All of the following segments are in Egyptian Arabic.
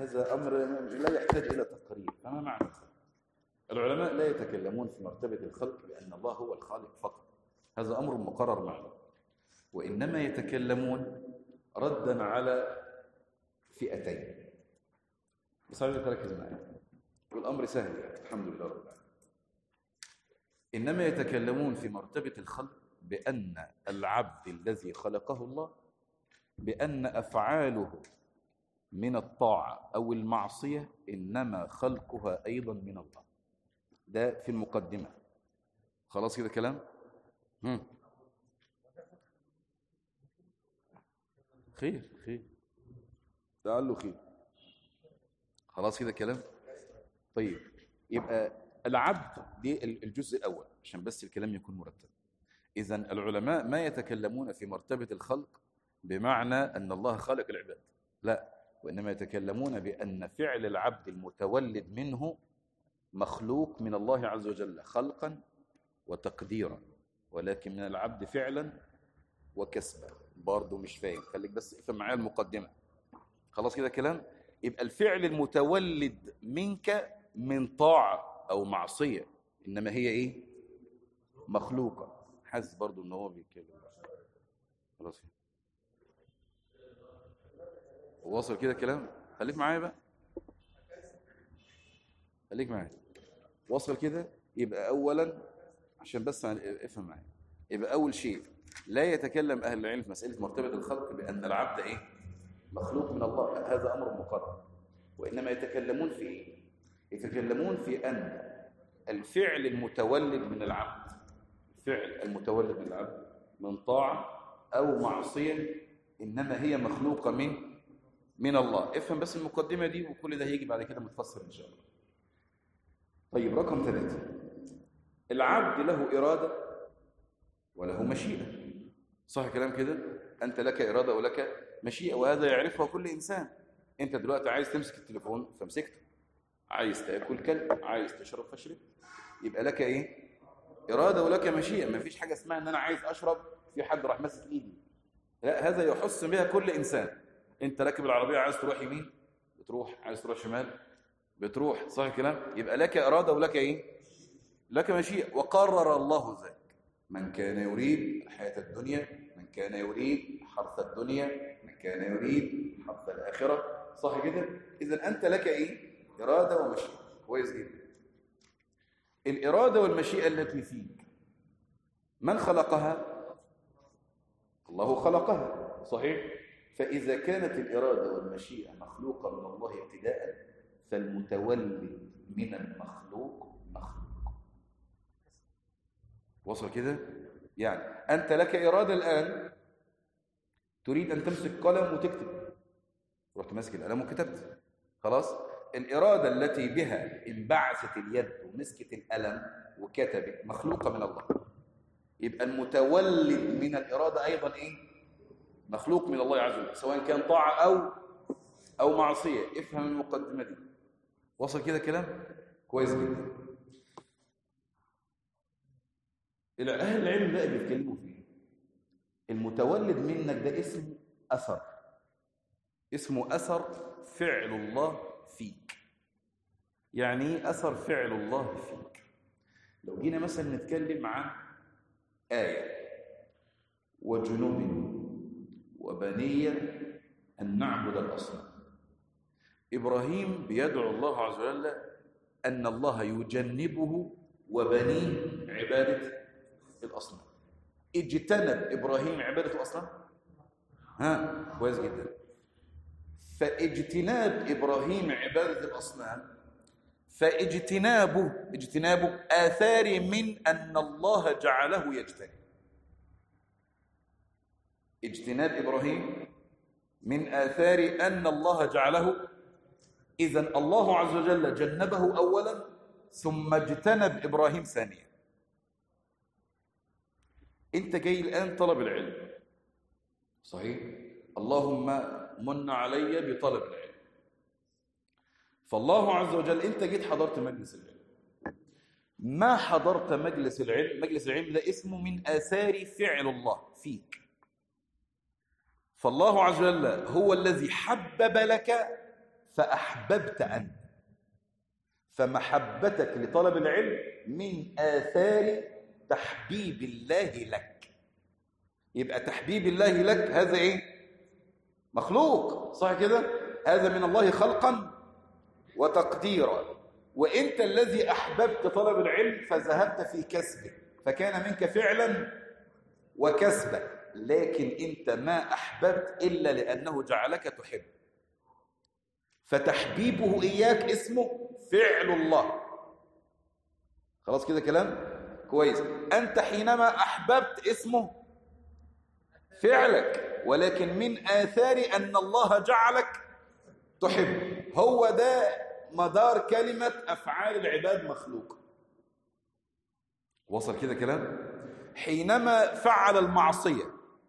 هذا أمر لا يحتاج إلى تقرير فما معنى الخلق العلماء لا يتكلمون في مرتبة الخلق بأن الله هو الخالق فقط هذا أمر مقرر معلوم وإنما يتكلمون ردا على فئتين بس عايزك تركز معايا والأمر سهل يعني الحمد لله رب العالمين إنما يتكلمون في مرتبة الخلق بأن العبد الذي خلقه الله بأن أفعاله من الطاعة أو المعصية إنما خلقها أيضا من الله ده في المقدمة خلاص كده كلام هم. خير خير لعله خير خلاص كده كلام طيب يبقى العبد دي الجزء الأول عشان بس الكلام يكون مرتب إذا العلماء ما يتكلمون في مرتبة الخلق بمعنى أن الله خالق العباد لا وإنما يتكلمون بأن فعل العبد المتولد منه مخلوق من الله عز وجل خلقا وتقديرا ولكن من العبد فعلا وكسبا برضه مش فاهم خليك بس افهم معايا المقدمة خلاص كده كلام يبقى الفعل المتولد منك من طاعة أو معصية إنما هي إيه مخلوقة حاسس برضه إن هو بيتكلم خلاص كده واصل كده كلام خليك معايا بقى خليك معايا واصل كده يبقى اولا عشان بس افهم معايا يبقى اول شيء لا يتكلم اهل العلم في مساله مرتبه الخلق بان العبد ايه مخلوق من الله هذا امر مقرر وانما يتكلمون في ايه يتكلمون في ان الفعل المتولد من العبد الفعل المتولد من العبد من طاعه او معصيه انما هي مخلوقه من من الله افهم بس المقدمة دي وكل ده هيجي بعد كده متفسر إن شاء الله طيب رقم ثلاثة العبد له إرادة وله مشيئة صح كلام كده أنت لك إرادة ولك مشيئة وهذا يعرفها كل إنسان أنت دلوقتي عايز تمسك التليفون فمسكته عايز تاكل كلب عايز تشرب فشرب يبقى لك إيه إرادة ولك مشيئة ما فيش حاجة اسمها أن أنا عايز أشرب في حد راح ماسك إيدي لا هذا يحس بها كل إنسان انت راكب العربيه عايز تروح يمين بتروح عايز تروح شمال بتروح صح الكلام يبقى لك اراده ولك ايه لك مشيئه وقرر الله ذلك من كان يريد الحياه الدنيا من كان يريد حرث الدنيا من كان يريد حرث الاخره صح كده اذا انت لك ايه اراده ومشيئه كويس جدا الاراده والمشيئه التي فيك من خلقها الله خلقها صحيح فإذا كانت الإرادة والمشيئة مخلوقة من الله ابتداء فالمتولد من المخلوق مخلوق وصل كده؟ يعني أنت لك إرادة الآن تريد أن تمسك قلم وتكتب رحت ماسك القلم وكتبت خلاص الإرادة التي بها انبعثت اليد ومسكت القلم وكتبت مخلوقة من الله يبقى المتولد من الإرادة أيضا إيه؟ مخلوق من الله عز وجل سواء كان طاعة أو أو معصية افهم المقدمة دي وصل كده كلام كويس جدا أهل العلم بقى بيتكلموا فيه المتولد منك ده اسمه أثر اسمه أثر فعل الله فيك يعني ايه أثر فعل الله فيك لو جينا مثلا نتكلم عن آية وجنوب وبني أن نعبد الأصنام إبراهيم بيدعو الله عز وجل أن الله يجنبه وبنيه عبادة الأصنام اجتنب إبراهيم عبادة الأصنام ها كويس جدا فاجتناب إبراهيم عبادة الأصنام فاجتنابه اجتنابه آثار من أن الله جعله يجتنب اجتناب إبراهيم من آثار أن الله جعله إذا الله عز وجل جنبه أولا ثم اجتنب إبراهيم ثانيا أنت جاي الآن طلب العلم صحيح اللهم من علي بطلب العلم فالله عز وجل أنت جيت حضرت مجلس العلم ما حضرت مجلس العلم مجلس العلم ده اسمه من آثار فعل الله فيك فالله عز وجل هو الذي حبب لك فأحببت أنت فمحبتك لطلب العلم من آثار تحبيب الله لك يبقى تحبيب الله لك هذا إيه؟ مخلوق صح كده؟ هذا من الله خلقا وتقديرا وانت الذي احببت طلب العلم فذهبت في كسبه فكان منك فعلا وكسبا لكن انت ما احببت الا لانه جعلك تحب فتحبيبه اياك اسمه فعل الله خلاص كده كلام كويس انت حينما احببت اسمه فعلك ولكن من آثار أن الله جعلك تحب هو ده مدار كلمة أفعال العباد مخلوقة وصل كده كلام حينما فعل المعصية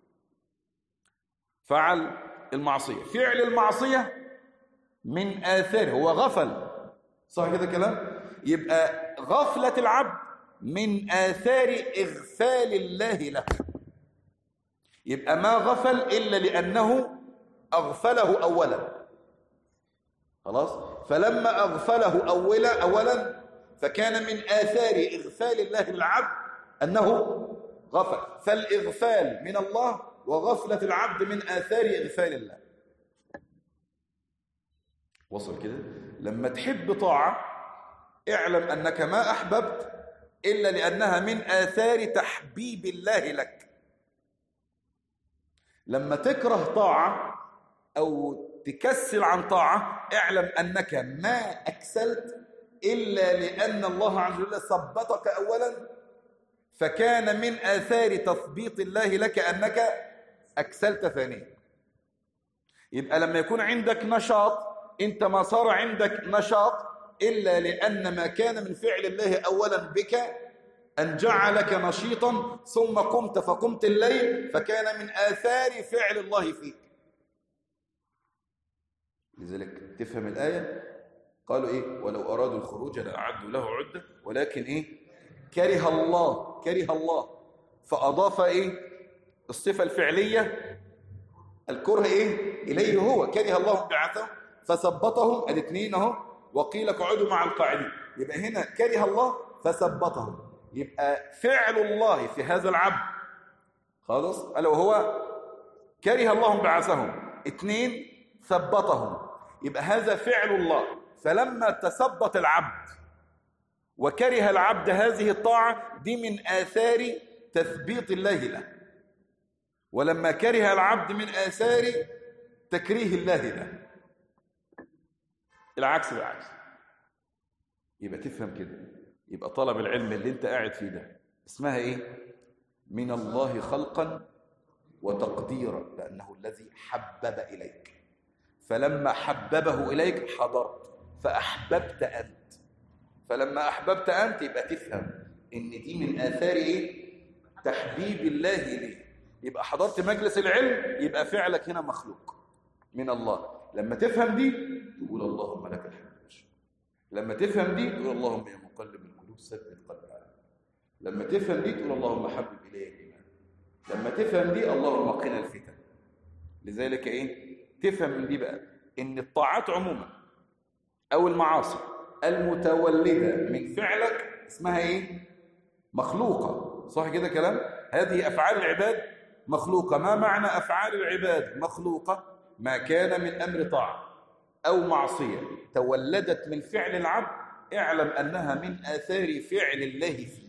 فعل المعصية فعل المعصية من آثار هو غفل صح كده كلام يبقى غفلة العبد من آثار إغفال الله له يبقى ما غفل إلا لأنه أغفله أولا خلاص فلما أغفله أولا أولا فكان من آثار إغفال الله للعبد أنه غفل فالإغفال من الله وغفلة العبد من آثار إغفال الله وصل كده لما تحب طاعة اعلم أنك ما أحببت إلا لأنها من آثار تحبيب الله لك لما تكره طاعة أو تكسل عن طاعة اعلم أنك ما أكسلت إلا لأن الله عز وجل ثبتك أولا فكان من آثار تثبيط الله لك أنك أكسلت ثانيا يبقى لما يكون عندك نشاط انت ما صار عندك نشاط إلا لأن ما كان من فعل الله أولا بك أن جعلك نشيطا ثم قمت فقمت الليل فكان من آثار فعل الله فيك لذلك تفهم الآية قالوا إيه ولو أرادوا الخروج لأعدوا له عدة ولكن إيه كره الله كره الله فأضاف إيه الصفة الفعلية الكره إيه إليه هو كره الله بعثه فثبطهم الاثنين اهو وقيل اقعدوا مع القاعدين يبقى هنا كره الله فثبطهم يبقى فعل الله في هذا العبد خلاص ألا وهو كره الله بعثهم اثنين ثبطهم يبقى هذا فعل الله فلما تثبط العبد وكره العبد هذه الطاعة دي من آثار تثبيط الله له ولما كره العبد من آثار تكريه الله له العكس بالعكس يبقى تفهم كده يبقى طلب العلم اللي انت قاعد فيه ده اسمها ايه من الله خلقا وتقديرا لأنه الذي حبب إليك فلما حببه إليك حضرت فأحببت أنت فلما أحببت أنت يبقى تفهم إن دي من آثار إيه؟ تحبيب الله ليه يبقى حضرت مجلس العلم يبقى فعلك هنا مخلوق من الله لما تفهم دي تقول اللهم لك الحمد لما تفهم دي تقول اللهم يا مقلب القلوب ثبت قلبي لما تفهم دي تقول اللهم حبب إلي الإيمان لما تفهم دي اللهم قنا الفتن لذلك إيه تفهم من دي بقى إن الطاعات عموما أو المعاصي المتولدة من فعلك اسمها إيه مخلوقة صح كده كلام هذه أفعال العباد مخلوقة ما معنى أفعال العباد مخلوقة ما كان من أمر طاعة أو معصية تولدت من فعل العبد اعلم أنها من آثار فعل الله فيه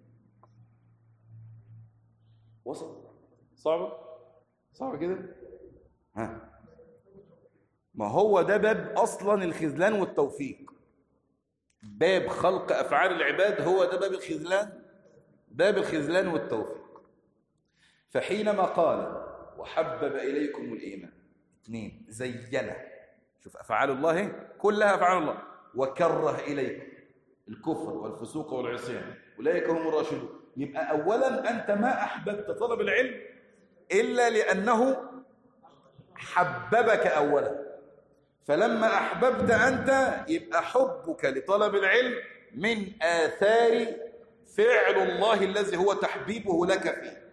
وصل صعبة صعبة كده ها ما هو ده باب أصلا الخذلان والتوفيق باب خلق أفعال العباد هو ده باب الخذلان باب الخذلان والتوفيق فحينما قال وحبب إليكم الإيمان اثنين زينه شوف أفعال الله كلها أفعال الله وكره إليكم الكفر والفسوق والعصيان أولئك هم الراشدون يبقى أولا أنت ما أحببت طلب العلم إلا لأنه حببك أولا فلما أحببت أنت يبقى حبك لطلب العلم من آثار فعل الله الذي هو تحبيبه لك فيه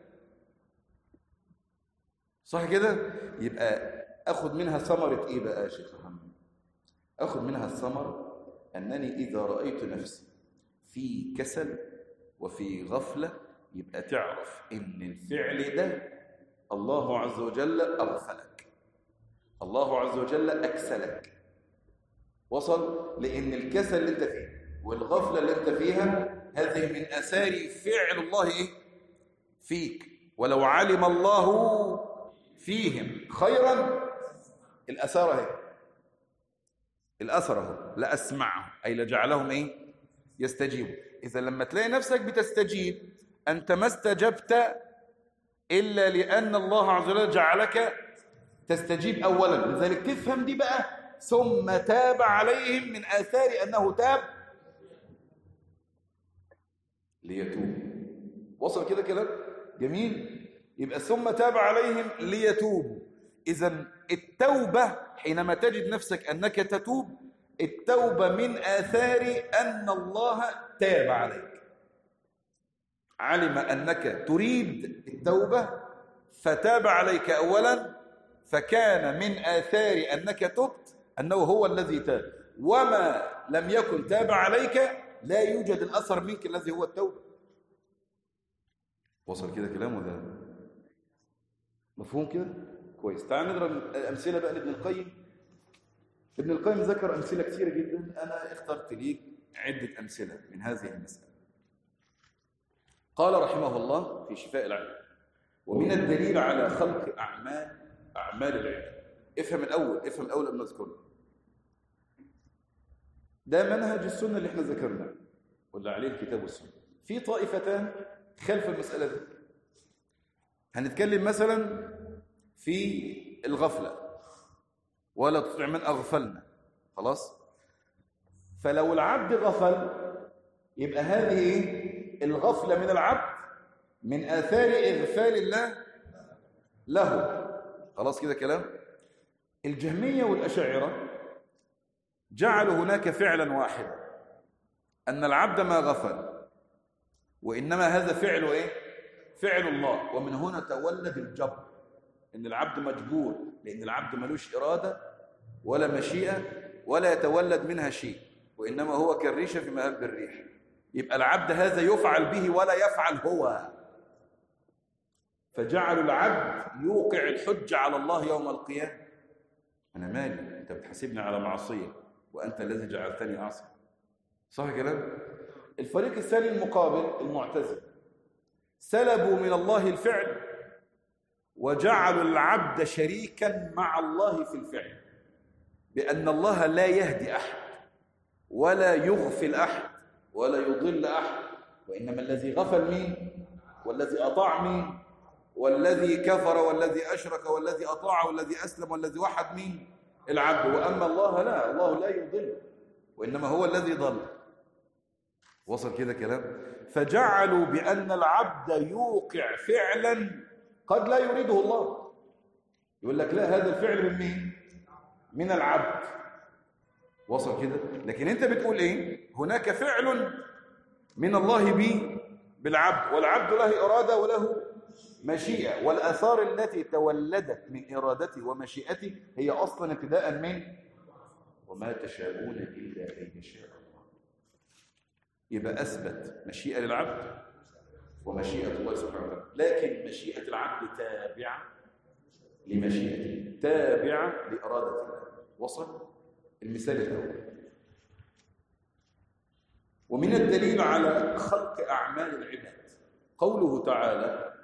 صح كده يبقى أخذ منها ثمرة إيه بقى يا شيخ محمد أخذ منها الثمر أنني إذا رأيت نفسي في كسل وفي غفلة يبقى تعرف إن الفعل ده الله عز وجل أغفلك الله عز وجل أكسلك وصل لأن الكسل اللي أنت فيه والغفلة اللي أنت فيها هذه من أثار فعل الله إيه؟ فيك ولو علم الله فيهم خيرا الأثار اهي الأثر اهو لأسمعهم أي لجعلهم إيه يستجيبوا إذا لما تلاقي نفسك بتستجيب أنت ما استجبت إلا لأن الله عز وجل جعلك تستجيب أولا لذلك تفهم دي بقى ثم تاب عليهم من آثار أنه تاب ليتوب وصل كده كلام جميل يبقى ثم تاب عليهم ليتوبوا إذا التوبة حينما تجد نفسك أنك تتوب التوبة من آثار أن الله تاب عليك علم أنك تريد التوبة فتاب عليك أولا فكان من آثار أنك تبت أنه هو الذي تاب وما لم يكن تاب عليك لا يوجد الأثر منك الذي هو التوبة وصل كده كلامه ده مفهوم كده كويس تعال نضرب أمثلة بقى لابن القيم ابن القيم ذكر أمثلة كثيرة جدا أنا اخترت ليك عدة أمثلة من هذه المسألة قال رحمه الله في شفاء العلم ومن الدليل على خلق أعمال أعمال العلم افهم الأول افهم الأول قبل ما أذكره ده منهج السنة اللي احنا ذكرناه ولا عليه الكتاب والسنة في طائفتان خلف المسألة دي هنتكلم مثلا في الغفلة ولا تطع من أغفلنا خلاص فلو العبد غفل يبقى هذه إيه؟ الغفلة من العبد من آثار إغفال الله له خلاص كده كلام الجهمية والأشاعرة جعلوا هناك فعلا واحدا أن العبد ما غفل وإنما هذا فعل إيه؟ فعل الله ومن هنا تولد الجبر إن العبد مجبور لأن العبد ملوش إرادة ولا مشيئة ولا يتولد منها شيء وإنما هو كالريشة في مهب الريح يبقى العبد هذا يفعل به ولا يفعل هو فجعلوا العبد يوقع الحج على الله يوم القيامة أنا مالي أنت بتحاسبني على معصية وأنت الذي جعلتني أعصي صح كلام؟ الفريق الثاني المقابل المعتزل سلبوا من الله الفعل وجعلوا العبد شريكا مع الله في الفعل بأن الله لا يهدي أحد ولا يغفل أحد ولا يضل أحد وإنما الذي غفل مين والذي أطاع مين والذي كفر والذي أشرك والذي أطاع والذي أسلم والذي وحد مين العبد وأما الله لا الله لا يضل وإنما هو الذي ضل وصل كده كلام فجعلوا بأن العبد يوقع فعلا قد لا يريده الله يقول لك لا هذا الفعل من مين من العبد وصل كده لكن انت بتقول ايه هناك فعل من الله بي بالعبد والعبد له إرادة وله مشيئة والآثار التي تولدت من إرادته ومشيئته هي أصلا ابتداء من وما تشاءون إلا أن يشاء الله يبقى أثبت مشيئة للعبد ومشيئة الله سبحانه وتعالى لكن مشيئة العبد تابعة لمشيئته تابعة لإرادة الله وصل المثال الأول ومن الدليل على خلق أعمال العباد قوله تعالى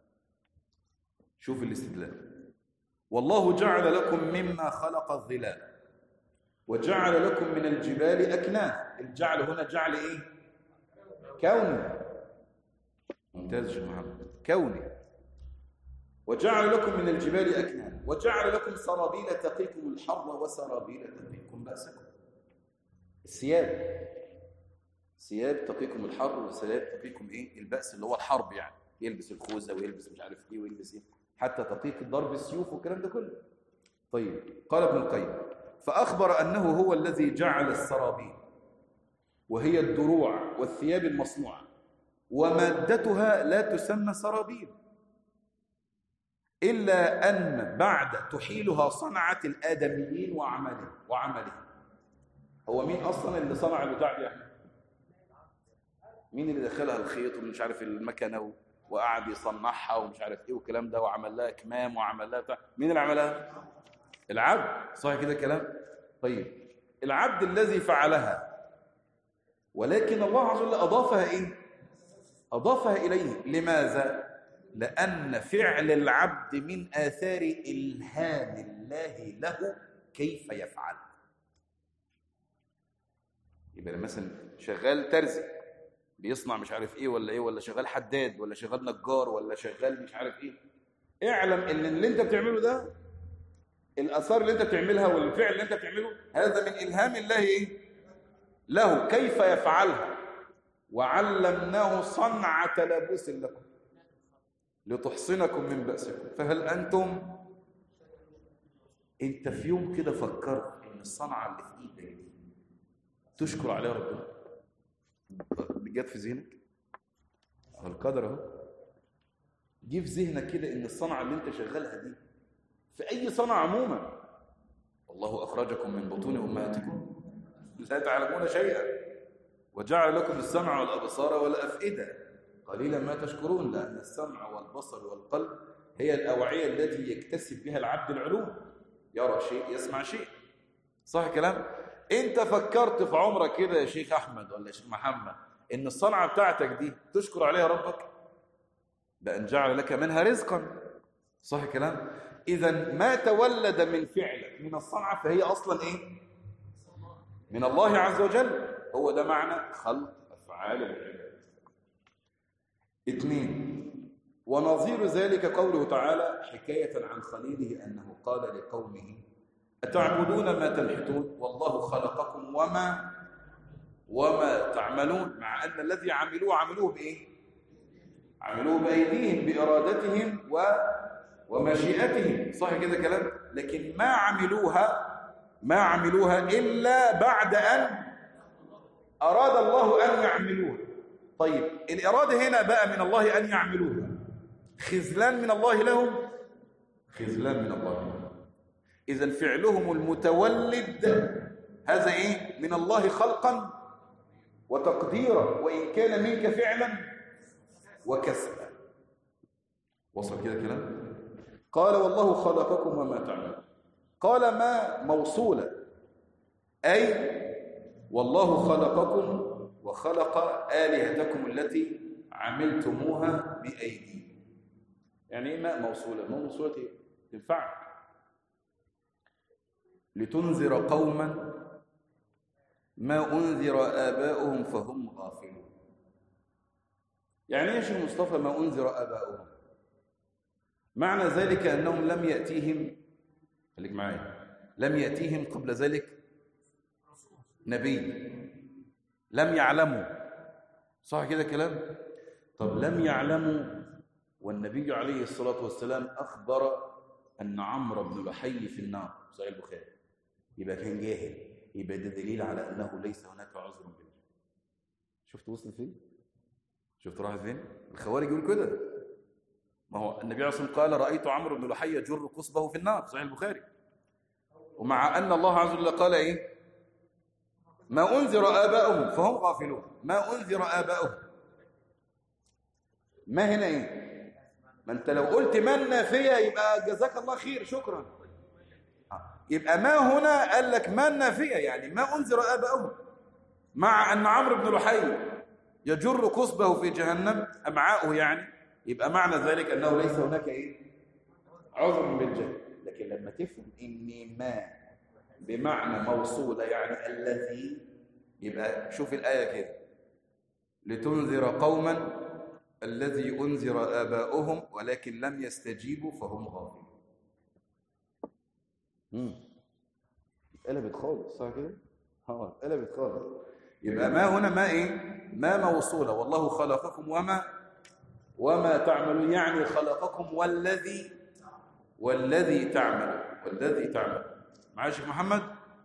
شوف الاستدلال والله جعل لكم مما خلق الظلال وجعل لكم من الجبال أكنان الجعل هنا جعل إيه؟ كوني ممتاز شيخ محمد كوني وجعل لكم من الجبال أكنان وجعل لكم سرابيل تقيكم الحر وسرابيل تقيكم بأسكم الثياب ثياب تقيكم الحر وثياب تقيكم ايه البأس اللي هو الحرب يعني يلبس الخوذه ويلبس مش عارف ايه ويلبس ايه حتى تقيك ضرب السيوف والكلام ده كله طيب قال ابن القيم فأخبر أنه هو الذي جعل السرابيل وهي الدروع والثياب المصنوعة ومادتها لا تسمى سرابيل إلا أن بعد تحيلها صنعة الآدميين وعملهم وعملهم هو مين اصلا اللي صنع البتاع دي احنا مين اللي دخلها الخيط ومش عارف المكنه وقعد يصنعها ومش عارف ايه والكلام ده وعمل لها كمام وعمل لها بتاع مين اللي عملها العبد صح كده كلام طيب العبد الذي فعلها ولكن الله عز وجل اضافها ايه اضافها اليه لماذا لان فعل العبد من اثار الهام الله له كيف يفعل يبقى مثلا شغال ترزي بيصنع مش عارف ايه ولا ايه ولا شغال حداد ولا شغال نجار ولا شغال مش عارف ايه اعلم ان اللي انت بتعمله ده الاثار اللي انت بتعملها والفعل اللي انت بتعمله هذا من الهام الله ايه له كيف يفعلها وعلمناه صنعة لبوس لكم لتحصنكم من بأسكم فهل أنتم انت في يوم كده فكرت ان الصنعة اللي في ايدك دي تشكر عليها ربنا جت في ذهنك اهو القدر اهو جه في ذهنك كده ان الصنعه اللي انت شغالها دي في اي صنعه عموما والله اخرجكم من بطون امهاتكم لا تعلمون شيئا وجعل لكم السمع والابصار والافئده قليلا ما تشكرون لان السمع والبصر والقلب هي الاوعيه التي يكتسب بها العبد العلوم يرى شيء يسمع شيء صح كلام انت فكرت في عمرك كده يا شيخ احمد ولا يا شيخ محمد ان الصنعه بتاعتك دي تشكر عليها ربك بان جعل لك منها رزقا صح كلام اذا ما تولد من فعلك من الصنعه فهي اصلا ايه من الله عز وجل هو ده معنى خلق افعال العباد اثنين ونظير ذلك قوله تعالى حكايه عن خليله انه قال لقومه أتعبدون ما تنحتون والله خلقكم وما وما تعملون مع أن الذي عملوه عملوه بإيه عملوه بأيديهم بإرادتهم و ومشيئتهم صح كده كلام لكن ما عملوها ما عملوها إلا بعد أن أراد الله أن يعملوها طيب الإرادة هنا بقى من الله أن يعملوها خذلان من الله لهم خذلان من الله لهم إذا فعلهم المتولد هذا إيه؟ من الله خلقا وتقديرا وإن كان منك فعلا وكسبا وصل كده كلام قال والله خلقكم وما تعملون قال ما موصولة أي والله خلقكم وخلق آلهتكم التي عملتموها بأيديكم يعني إيه ماء موصولة؟ ماء موصولة إيه؟ تنفعك لتنذر قوما ما أنذر آباؤهم فهم غافلون يعني ايش المصطفى ما أنذر آباؤهم معنى ذلك أنهم لم يأتيهم خليك معايا لم يأتيهم قبل ذلك نبي لم يعلموا صح كده كلام طب لم يعلموا والنبي عليه الصلاة والسلام أخبر أن عمرو بن لحي في النار صحيح البخاري يبقى كان جاهل يبقى ده دليل على أنه ليس هناك عذر بالله شفت وصل فين شفت راح فين الخوارج يقول كده ما هو النبي عليه الصلاة والسلام قال رأيت عمرو بن لحي يجر قصبه في النار صحيح البخاري ومع أن الله عز وجل قال إيه ما أنذر آباؤهم فهم غافلون ما أنذر آباؤهم ما هنا إيه ما أنت لو قلت من نافية يبقى جزاك الله خير شكرا يبقى ما هنا قال لك ما النافية يعني ما أنذر آباؤهم مع أن عمرو بن لحي يجر قصبه في جهنم أمعاؤه يعني يبقى معنى ذلك أنه ليس هناك إيه عذر بالجهل لكن لما تفهم إن ما بمعنى موصولة يعني الذي يبقى شوف الآية كده لتنذر قوما الذي أنذر آباؤهم ولكن لم يستجيبوا فهم غافلون قلبت خالص صح كده اه قلبت خالص يبقى ما هنا ما ايه ما موصوله والله خلقكم وما وما تعملون يعني خلقكم والذي والذي تعمل والذي تعمل معايا شيخ محمد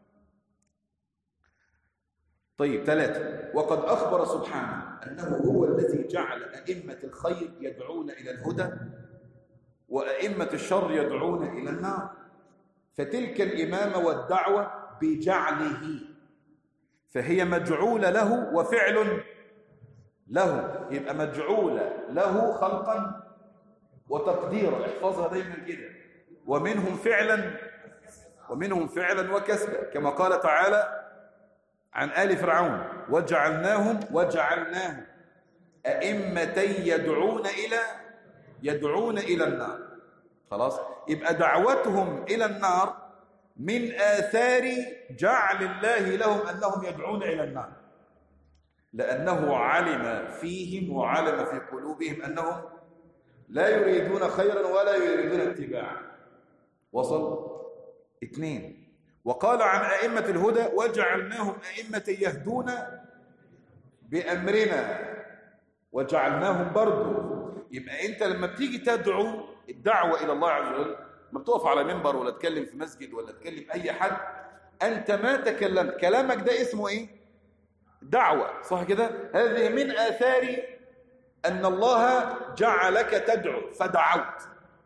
طيب ثلاثة وقد أخبر سبحانه أنه هو الذي جعل أئمة الخير يدعون إلى الهدى وأئمة الشر يدعون إلى النار فتلك الإمامة والدعوة بجعله فهي مجعولة له وفعل له يبقى مجعولة له خلقا وتقديرا احفظها دايما كده ومنهم فعلا ومنهم فعلا وكسبا كما قال تعالى عن آل فرعون وجعلناهم وجعلناهم أئمة يدعون إلى يدعون إلى النار خلاص يبقى دعوتهم إلى النار من آثار جعل الله لهم أنهم يدعون إلى النار لأنه علم فيهم وعلم في قلوبهم أنهم لا يريدون خيرا ولا يريدون اتباعا وصل اثنين وقال عن أئمة الهدى وجعلناهم أئمة يهدون بأمرنا وجعلناهم برضو يبقى أنت لما بتيجي تدعو الدعوة إلى الله عز وجل ما بتقف على منبر ولا تكلم في مسجد ولا تكلم أي حد أنت ما تكلمت كلامك ده اسمه إيه دعوة صح كده هذه من آثار أن الله جعلك تدعو فدعوت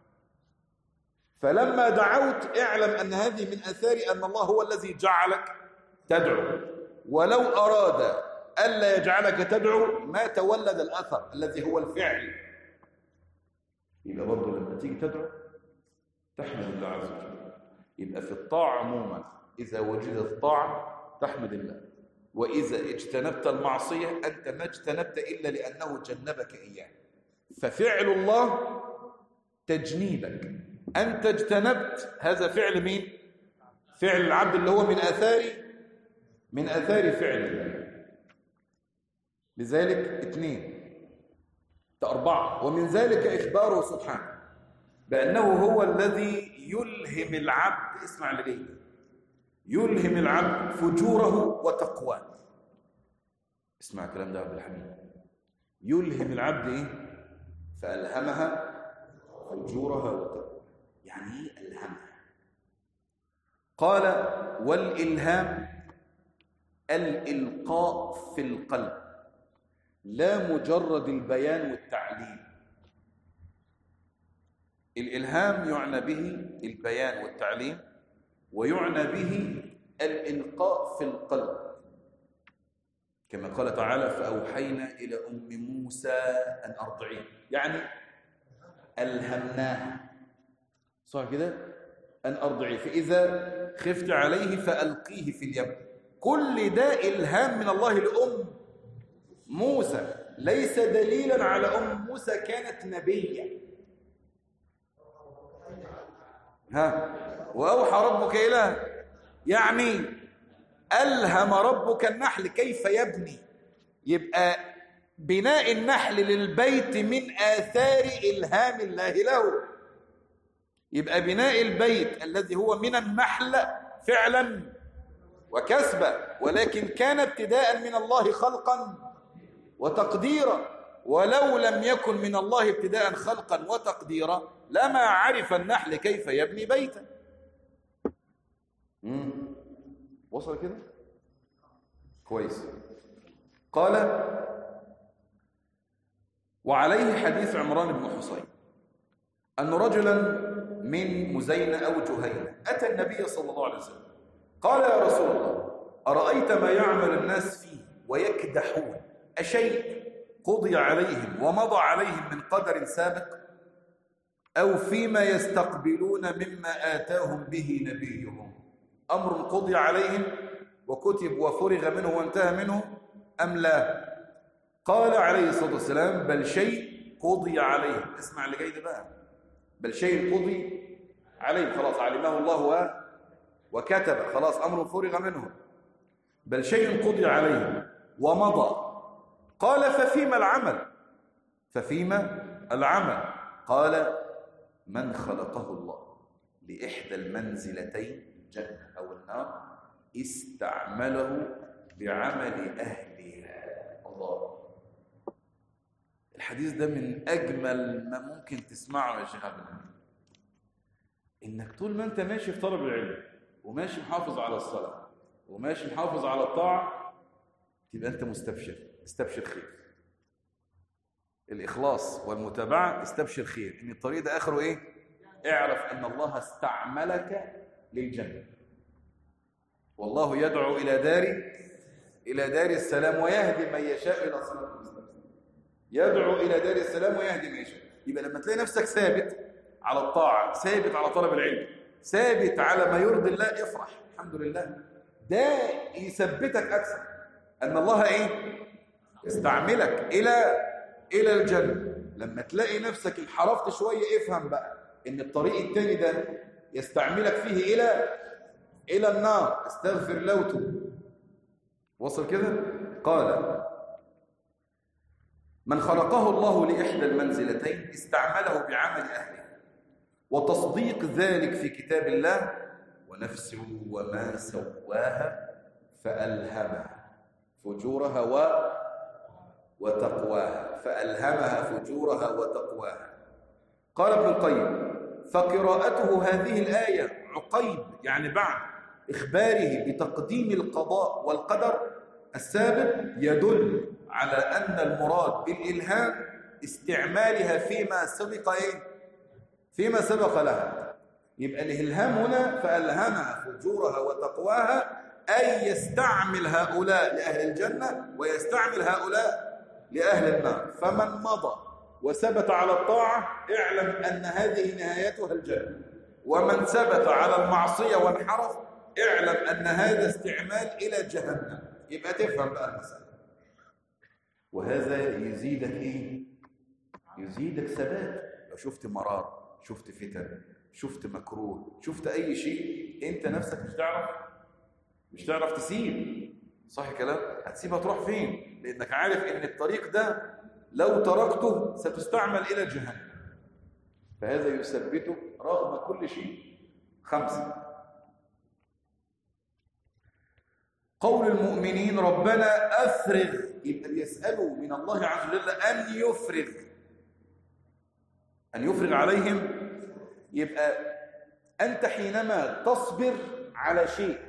فلما دعوت اعلم أن هذه من آثار أن الله هو الذي جعلك تدعو ولو أراد ألا يجعلك تدعو ما تولد الأثر الذي هو الفعل يبقى برضه لما تيجي تدعو تحمد الله عز وجل يبقى في الطاعة عموما إذا وجدت طاعة تحمد الله وإذا اجتنبت المعصية أنت ما اجتنبت إلا لأنه جنبك إياه ففعل الله تجنيبك أنت اجتنبت هذا فعل مين؟ فعل العبد اللي هو من آثار من آثار فعل الله لذلك اثنين أربعة ومن ذلك إخباره سبحانه بأنه هو الذي يلهم العبد اسمع لديه يلهم العبد فجوره وتقواه اسمع الكلام ده عبد الحميد يلهم العبد ايه فألهمها فجورها وتقواه يعني ايه ألهمها قال والإلهام الإلقاء في القلب لا مجرد البيان والتعليم الإلهام يعنى به البيان والتعليم ويعنى به الإلقاء في القلب كما قال تعالى فأوحينا إلى أم موسى أن أرضعيه يعني ألهمناها صح كده أن أرضعيه فإذا خفت عليه فألقيه في اليم كل ده إلهام من الله لأم موسى ليس دليلا على أم موسى كانت نبية ها وأوحى ربك إلى يعني ألهم ربك النحل كيف يبني يبقى بناء النحل للبيت من آثار إلهام الله له يبقى بناء البيت الذي هو من النحل فعلا وكسبا ولكن كان ابتداء من الله خلقا وتقديرا ولو لم يكن من الله ابتداء خلقا وتقديرا لما عرف النحل كيف يبني بيتا مم. وصل كده كويس قال وعليه حديث عمران بن حصين أن رجلا من مزينة أو جهينة أتى النبي صلى الله عليه وسلم قال يا رسول الله أرأيت ما يعمل الناس فيه ويكدحون أشيء قضي عليهم ومضى عليهم من قدر سابق أو فيما يستقبلون مما آتاهم به نبيهم أمر قضي عليهم وكتب وفرغ منه وانتهى منه أم لا قال عليه الصلاة والسلام بل شيء قضي عليهم اسمع اللي جاي ده بقى بل شيء قضي عليهم خلاص علمه الله و... وكتب خلاص أمر فرغ منه بل شيء قضي عليهم ومضى قال ففيما العمل ففيما العمل قال من خلقه الله لإحدى المنزلتين الجنة أو النار استعمله بعمل أهلها الله الحديث ده من أجمل ما ممكن تسمعه يا شيخ عبد الحميد إنك طول ما أنت ماشي في طلب العلم وماشي محافظ على الصلاة وماشي محافظ على الطاعة تبقى أنت مستبشر استبشر خير الإخلاص والمتابعة استبشر خير إن الطريق ده آخره إيه؟ اعرف أن الله استعملك للجنة والله يدعو إلى دار إلى دار السلام ويهدي من يشاء إلى صراط المستقيم يدعو إلى دار السلام ويهدي من يشاء يبقى لما تلاقي نفسك ثابت على الطاعة ثابت على طلب العلم ثابت على ما يرضي الله افرح الحمد لله ده يثبتك أكثر أن الله إيه يستعملك إلى إلى الجنة لما تلاقي نفسك انحرفت شوية افهم بقى إن الطريق التاني ده يستعملك فيه إلى إلى النار استغفر الله وتوب وصل كده قال من خلقه الله لإحدى المنزلتين استعمله بعمل أهله وتصديق ذلك في كتاب الله ونفس وما سواها فألهمها فجورها و وتقواها فألهمها فجورها وتقواها قال ابن القيم فقراءته هذه الآية عقيب يعني بعد إخباره بتقديم القضاء والقدر السابق يدل على أن المراد بالإلهام استعمالها فيما سبق إيه؟ فيما سبق لها يبقى الإلهام هنا فألهمها فجورها وتقواها أي يستعمل هؤلاء لأهل الجنة ويستعمل هؤلاء لأهل النار فمن مضى وثبت على الطاعة اعلم أن هذه نهايتها الجنة ومن ثبت على المعصية وانحرف اعلم أن هذا استعمال إلى جهنم يبقى تفهم بقى المسألة وهذا يزيدك إيه؟ يزيدك ثبات لو شفت مرار شفت فتن شفت مكروه شفت أي شيء أنت نفسك مش تعرف مش تعرف تسيب صح كلام هتسيبها تروح فين لأنك عارف أن الطريق ده لو تركته ستستعمل إلى جهنم فهذا يثبتك رغم كل شيء خمسة قول المؤمنين ربنا أفرغ يبقى بيسألوا من الله عز وجل أن يفرغ أن يفرغ عليهم يبقى أنت حينما تصبر على شيء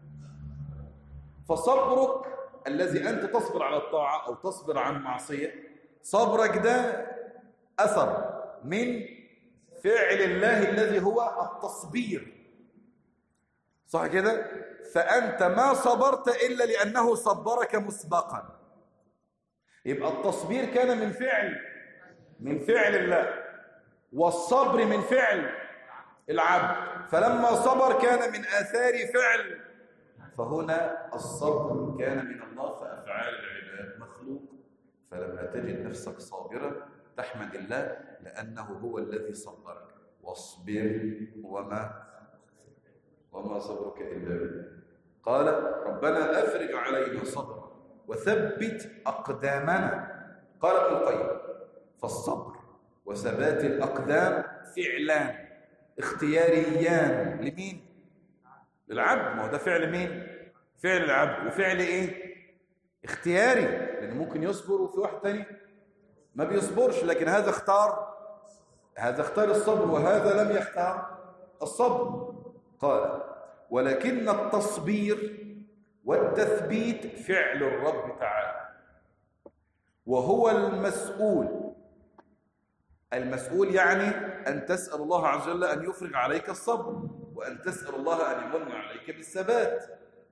فصبرك الذي أنت تصبر على الطاعة أو تصبر عن معصية صبرك ده أثر من فعل الله الذي هو التصبير صح كده فأنت ما صبرت إلا لأنه صبرك مسبقا يبقى التصبير كان من فعل من فعل الله والصبر من فعل العبد فلما صبر كان من آثار فعل فهنا الصبر كان من الله فأفعال العباد مخلوق فلما تجد نفسك صابرا تحمد الله لأنه هو الذي صبرك واصبر وما وما صبرك إلا بالله قال ربنا أفرج علينا صبرا وثبت أقدامنا قال ابن القيم فالصبر وثبات الأقدام فعلان اختياريان لمين؟ للعبد ما هو ده فعل مين؟ فعل العبد وفعل ايه؟ اختياري لأنه ممكن يصبر وفي واحد تاني ما بيصبرش لكن هذا اختار هذا اختار الصبر وهذا لم يختار الصبر قال ولكن التصبير والتثبيت فعل الرب تعالى وهو المسؤول المسؤول يعني أن تسأل الله عز وجل أن يفرغ عليك الصبر وأن تسأل الله أن يمن عليك بالثبات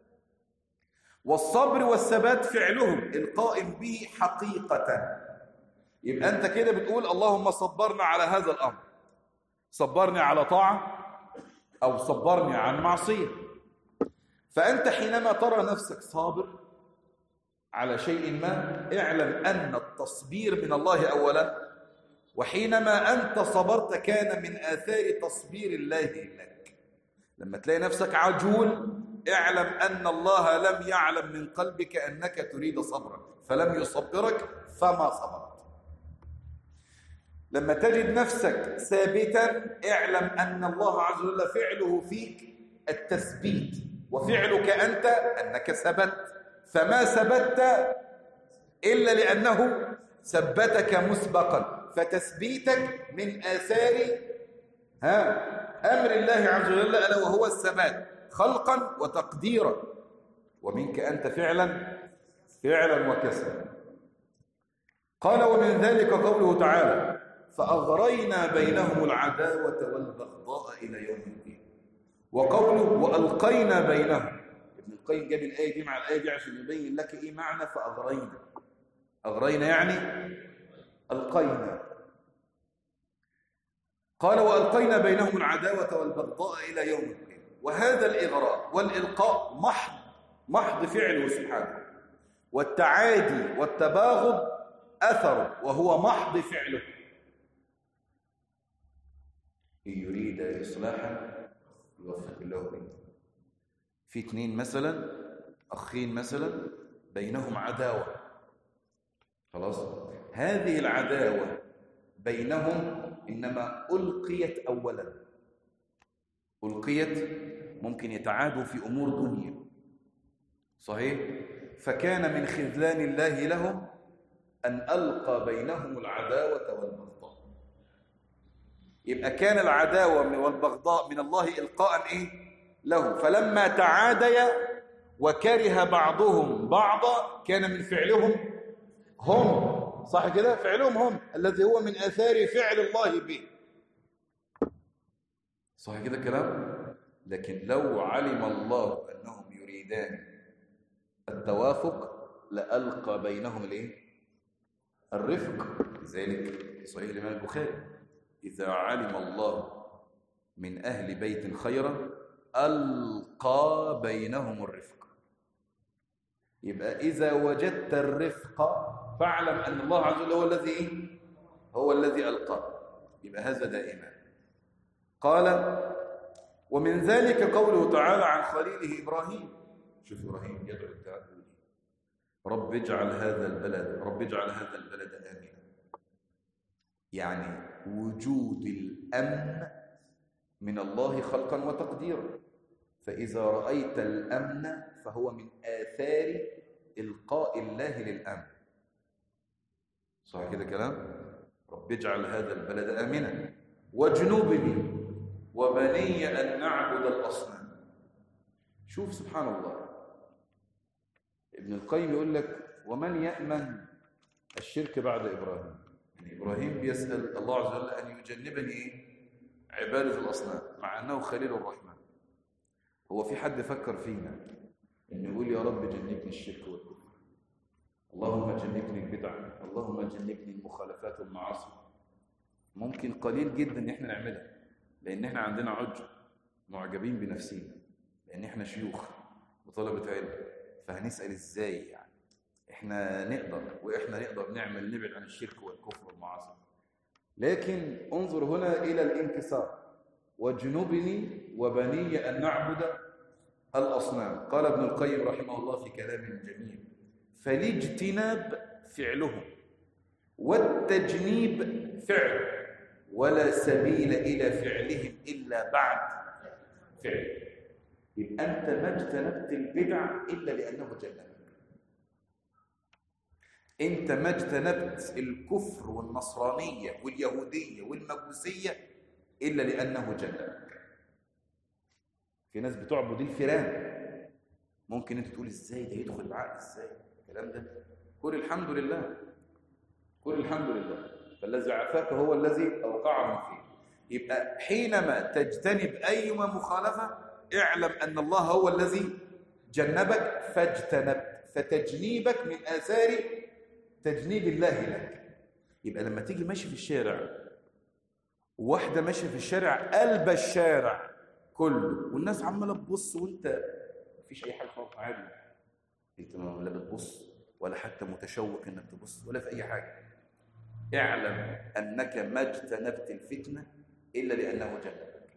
والصبر والثبات فعلهم القائم به حقيقة يبقى أنت كده بتقول اللهم صبرنا على هذا الأمر صبرني على طاعة أو صبرني عن معصية فأنت حينما ترى نفسك صابر على شيء ما اعلم أن التصبير من الله أولا وحينما أنت صبرت كان من آثار تصبير الله لك لما تلاقي نفسك عجول اعلم أن الله لم يعلم من قلبك أنك تريد صبرا فلم يصبرك فما صبرت لما تجد نفسك ثابتا اعلم أن الله عز وجل فعله فيك التثبيت وفعلك أنت أنك ثبت فما ثبت إلا لأنه ثبتك مسبقا فتثبيتك من آثار ها أمر الله عز وجل ألا وهو الثبات خلقا وتقديرا ومنك أنت فعلا فعلا وكسرا قال ومن ذلك قوله تعالى فأغرينا بينهم العداوة والبغضاء إلى يوم الدين وقوله وألقينا بينهم ابن ابن القيم جاب الآية دي مع الآية دي عشان يبين لك إيه معنى فأغرينا أغرينا يعني ألقينا قال وألقينا بينهم العداوة والبغضاء إلى يوم القيامة وهذا الإغراء والإلقاء محض محض فعله سبحانه والتعادي والتباغض أثر وهو محض فعله إن يريد إصلاحا يوفق الله به في اثنين مثلا أخين مثلا بينهم عداوة خلاص هذه العداوة بينهم إنما ألقيت أولا ألقيت ممكن يتعادوا في أمور دنيا صحيح فكان من خذلان الله لهم أن ألقى بينهم العداوة والبغضاء يبقى كان العداوة والبغضاء من الله إلقاء إيه؟ له فلما تعاديا وكره بعضهم بعضا كان من فعلهم هم صح كده فعلهم هم الذي هو من اثار فعل الله به صح كده الكلام لكن لو علم الله انهم يريدان التوافق لالقى بينهم الايه الرفق لذلك صحيح الامام البخاري اذا علم الله من اهل بيت خيرا القى بينهم الرفق يبقى اذا وجدت الرفق فاعلم أن الله عز وجل هو الذي إيه؟ هو الذي ألقى يبقى هذا دائما قال ومن ذلك قوله تعالى عن خليله إبراهيم شوف إبراهيم يدعو التعبد رب اجعل هذا البلد رب اجعل هذا البلد آمنا يعني وجود الأمن من الله خلقا وتقديرا فإذا رأيت الأمن فهو من آثار إلقاء الله للأمن صح كده كلام رب اجعل هذا البلد آمنا واجنبني وبني أن نعبد الأصنام شوف سبحان الله ابن القيم يقول لك ومن يأمن الشرك بعد إبراهيم يعني إبراهيم بيسأل الله عز وجل أن يجنبني إيه؟ عبادة الأصنام مع أنه خليل الرحمن هو في حد فكر فينا أن يقول يا رب جنبني الشرك والكفر اللهم جنبني البدع اللهم جنبني المخالفات والمعاصي ممكن قليل جدا ان احنا نعملها لان احنا عندنا عجب معجبين بنفسينا لان احنا شيوخ وطلبة علم فهنسأل ازاي يعني احنا نقدر واحنا نقدر نعمل نبعد عن الشرك والكفر والمعاصي لكن انظر هنا الى الانكسار واجنبني وبني ان نعبد الاصنام قال ابن القيم رحمه الله في كلام جميل فالاجتناب فعلهم والتجنيب فعل ولا سبيل إلى فعلهم إلا بعد فعل يبقى أنت ما اجتنبت البدع إلا لأنه جنبك أنت ما اجتنبت الكفر والنصرانية واليهودية والمجوسية إلا لأنه جنبك في ناس بتعبد الفيران ممكن أنت تقول إزاي ده يدخل العقل إزاي الكلام ده قل الحمد لله قل الحمد لله فالذي عافاك هو الذي أوقعهم فيه يبقى حينما تجتنب أيما مخالفة اعلم أن الله هو الذي جنبك فاجتنبت فتجنيبك من آثار تجنيب الله لك يبقى لما تيجي ماشي في الشارع واحدة ماشية في الشارع قلب الشارع كله والناس عمالة تبص وانت مفيش أي حاجة خالص عادي انت لا بتبص ولا حتى متشوق انك تبص ولا في اي حاجه اعلم انك ما اجتنبت الفتنه الا لانه جنبك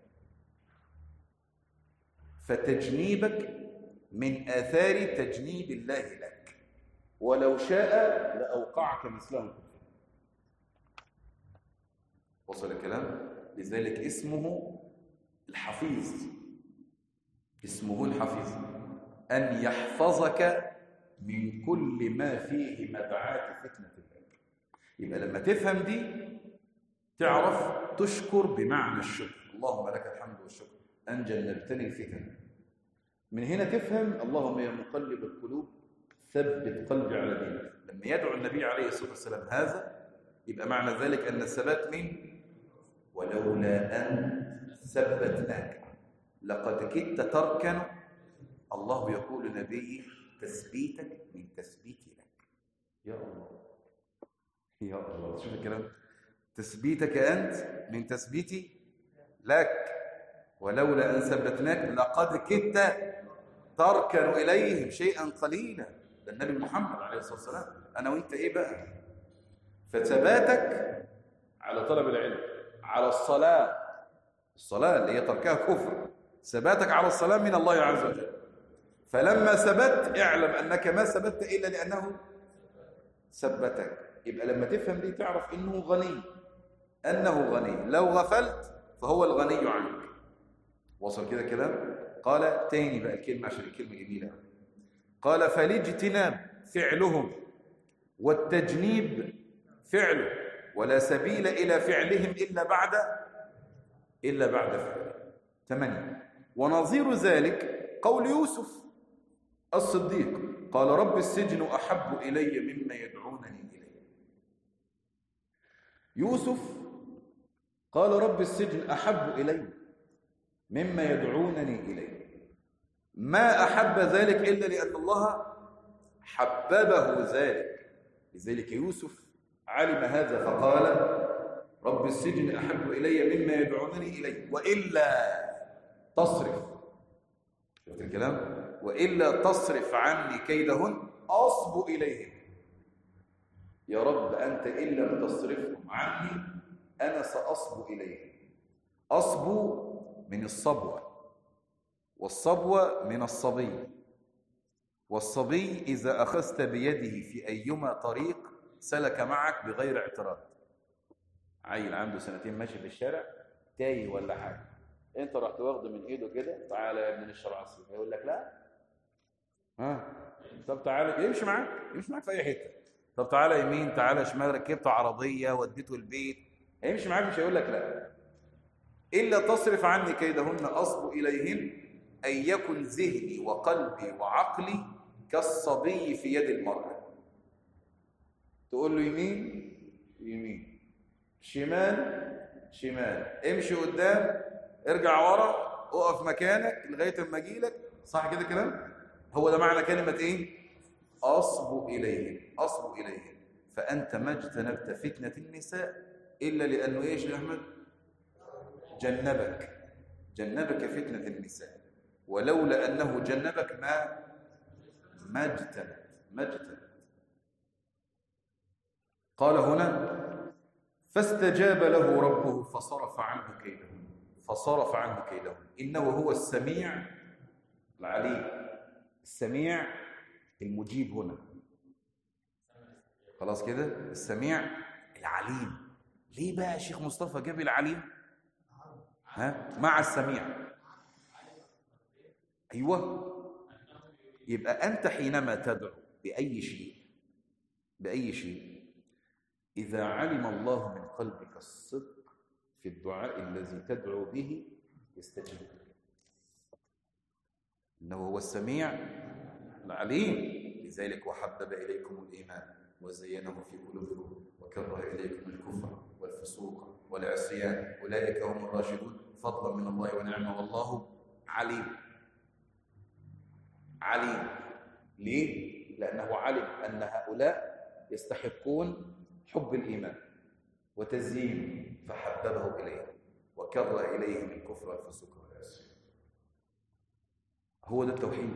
فتجنيبك من اثار تجنيب الله لك ولو شاء لاوقعك مثله وصل الكلام لذلك اسمه الحفيظ اسمه الحفيظ أن يحفظك من كل ما فيه مدعاة فتنة الله يبقى لما تفهم دي تعرف تشكر بمعنى الشكر اللهم لك الحمد والشكر أن جنبتني الفتن من هنا تفهم اللهم يا مقلب القلوب ثبت قلبي على دينك لما يدعو النبي عليه الصلاة والسلام هذا يبقى معنى ذلك أن الثبات من ولولا أن ثبتناك لقد كدت تركن الله يقول لنبيه تثبيتك من تثبيتي لك يا الله يا الله شوف الكلام تثبيتك أنت من تثبيتي لك ولولا أن ثبتناك لقد كدت تركن إليهم شيئا قليلا ده النبي محمد عليه الصلاة والسلام أنا وإنت إيه بقى فثباتك على طلب العلم على الصلاة الصلاة اللي هي تركها كفر ثباتك على الصلاة من الله عز وجل فلما ثبت اعلم أنك ما ثبت إلا لأنه ثبتك يبقى لما تفهم دي تعرف إنه غني أنه غني لو غفلت فهو الغني عنك وصل كده كلام قال تاني بقى الكلمة عشان الكلمة جميلة قال فالاجتناب فعلهم والتجنيب فعله ولا سبيل إلى فعلهم إلا بعد إلا بعد فعله ثمانية ونظير ذلك قول يوسف الصديق قال رب السجن أحب إلي مما يدعونني إليه يوسف قال رب السجن أحب إلي مما يدعونني إليه ما أحب ذلك إلا لأن الله حببه ذلك لذلك يوسف علم هذا فقال رب السجن أحب إلي مما يدعونني إليه وإلا تصرف شفت الكلام وإلا تصرف عني كيدهن أصب إليهم يا رب أنت إن لم تصرفهم عني أنا سأصب إليهم أصب من الصبوة والصبوة من الصبي والصبي إذا أخذت بيده في أيما طريق سلك معك بغير اعتراض عيل عنده سنتين ماشي في الشارع تايه ولا حاجة انت رحت واخده من ايده كده تعالى يا ابن نشرب عصير يقول لك لا ها طب تعالى يمشي معاك يمشي معاك في اي حته طب تعالى يمين تعالى شمال ركبت عربيه وديته البيت هيمشي معاك مش هيقول لك لا الا تصرف عني كيدهن اصب اليهن ان يكن ذهني وقلبي وعقلي كالصبي في يد المراه تقول له يمين يمين شمال شمال امشي قدام ارجع ورا اقف مكانك لغايه اما اجي لك صح كده كلام هو ده معنى كلمه ايه اصب اليهم اصب اليهم فانت ما اجتنبت فتنه النساء الا لانه ايش يا احمد جنبك جنبك فتنه النساء ولولا انه جنبك ما ما اجتنبت ما اجتنبت قال هنا فاستجاب له ربه فصرف عنه كيدهن فصرف عنه كيدهن انه هو السميع العليم السميع المجيب هنا خلاص كده السميع العليم ليه بقى الشيخ مصطفى جاب العليم ها مع السميع ايوه يبقى انت حينما تدعو باي شيء باي شيء إذا علم الله من قلبك الصدق في الدعاء الذي تدعو به يستجيب لك إنه هو السميع العليم لذلك وحبب إليكم الإيمان وزينه في قلوبكم وكره إليكم الكفر والفسوق والعصيان أولئك هم الراشدون فضلا من الله ونعمة والله عليم عليم ليه؟ لأنه علم أن هؤلاء يستحقون حب الإيمان وتزيين فحببه إليه وكره إليهم الكفر والفسوق والعصيان هو ده التوحيد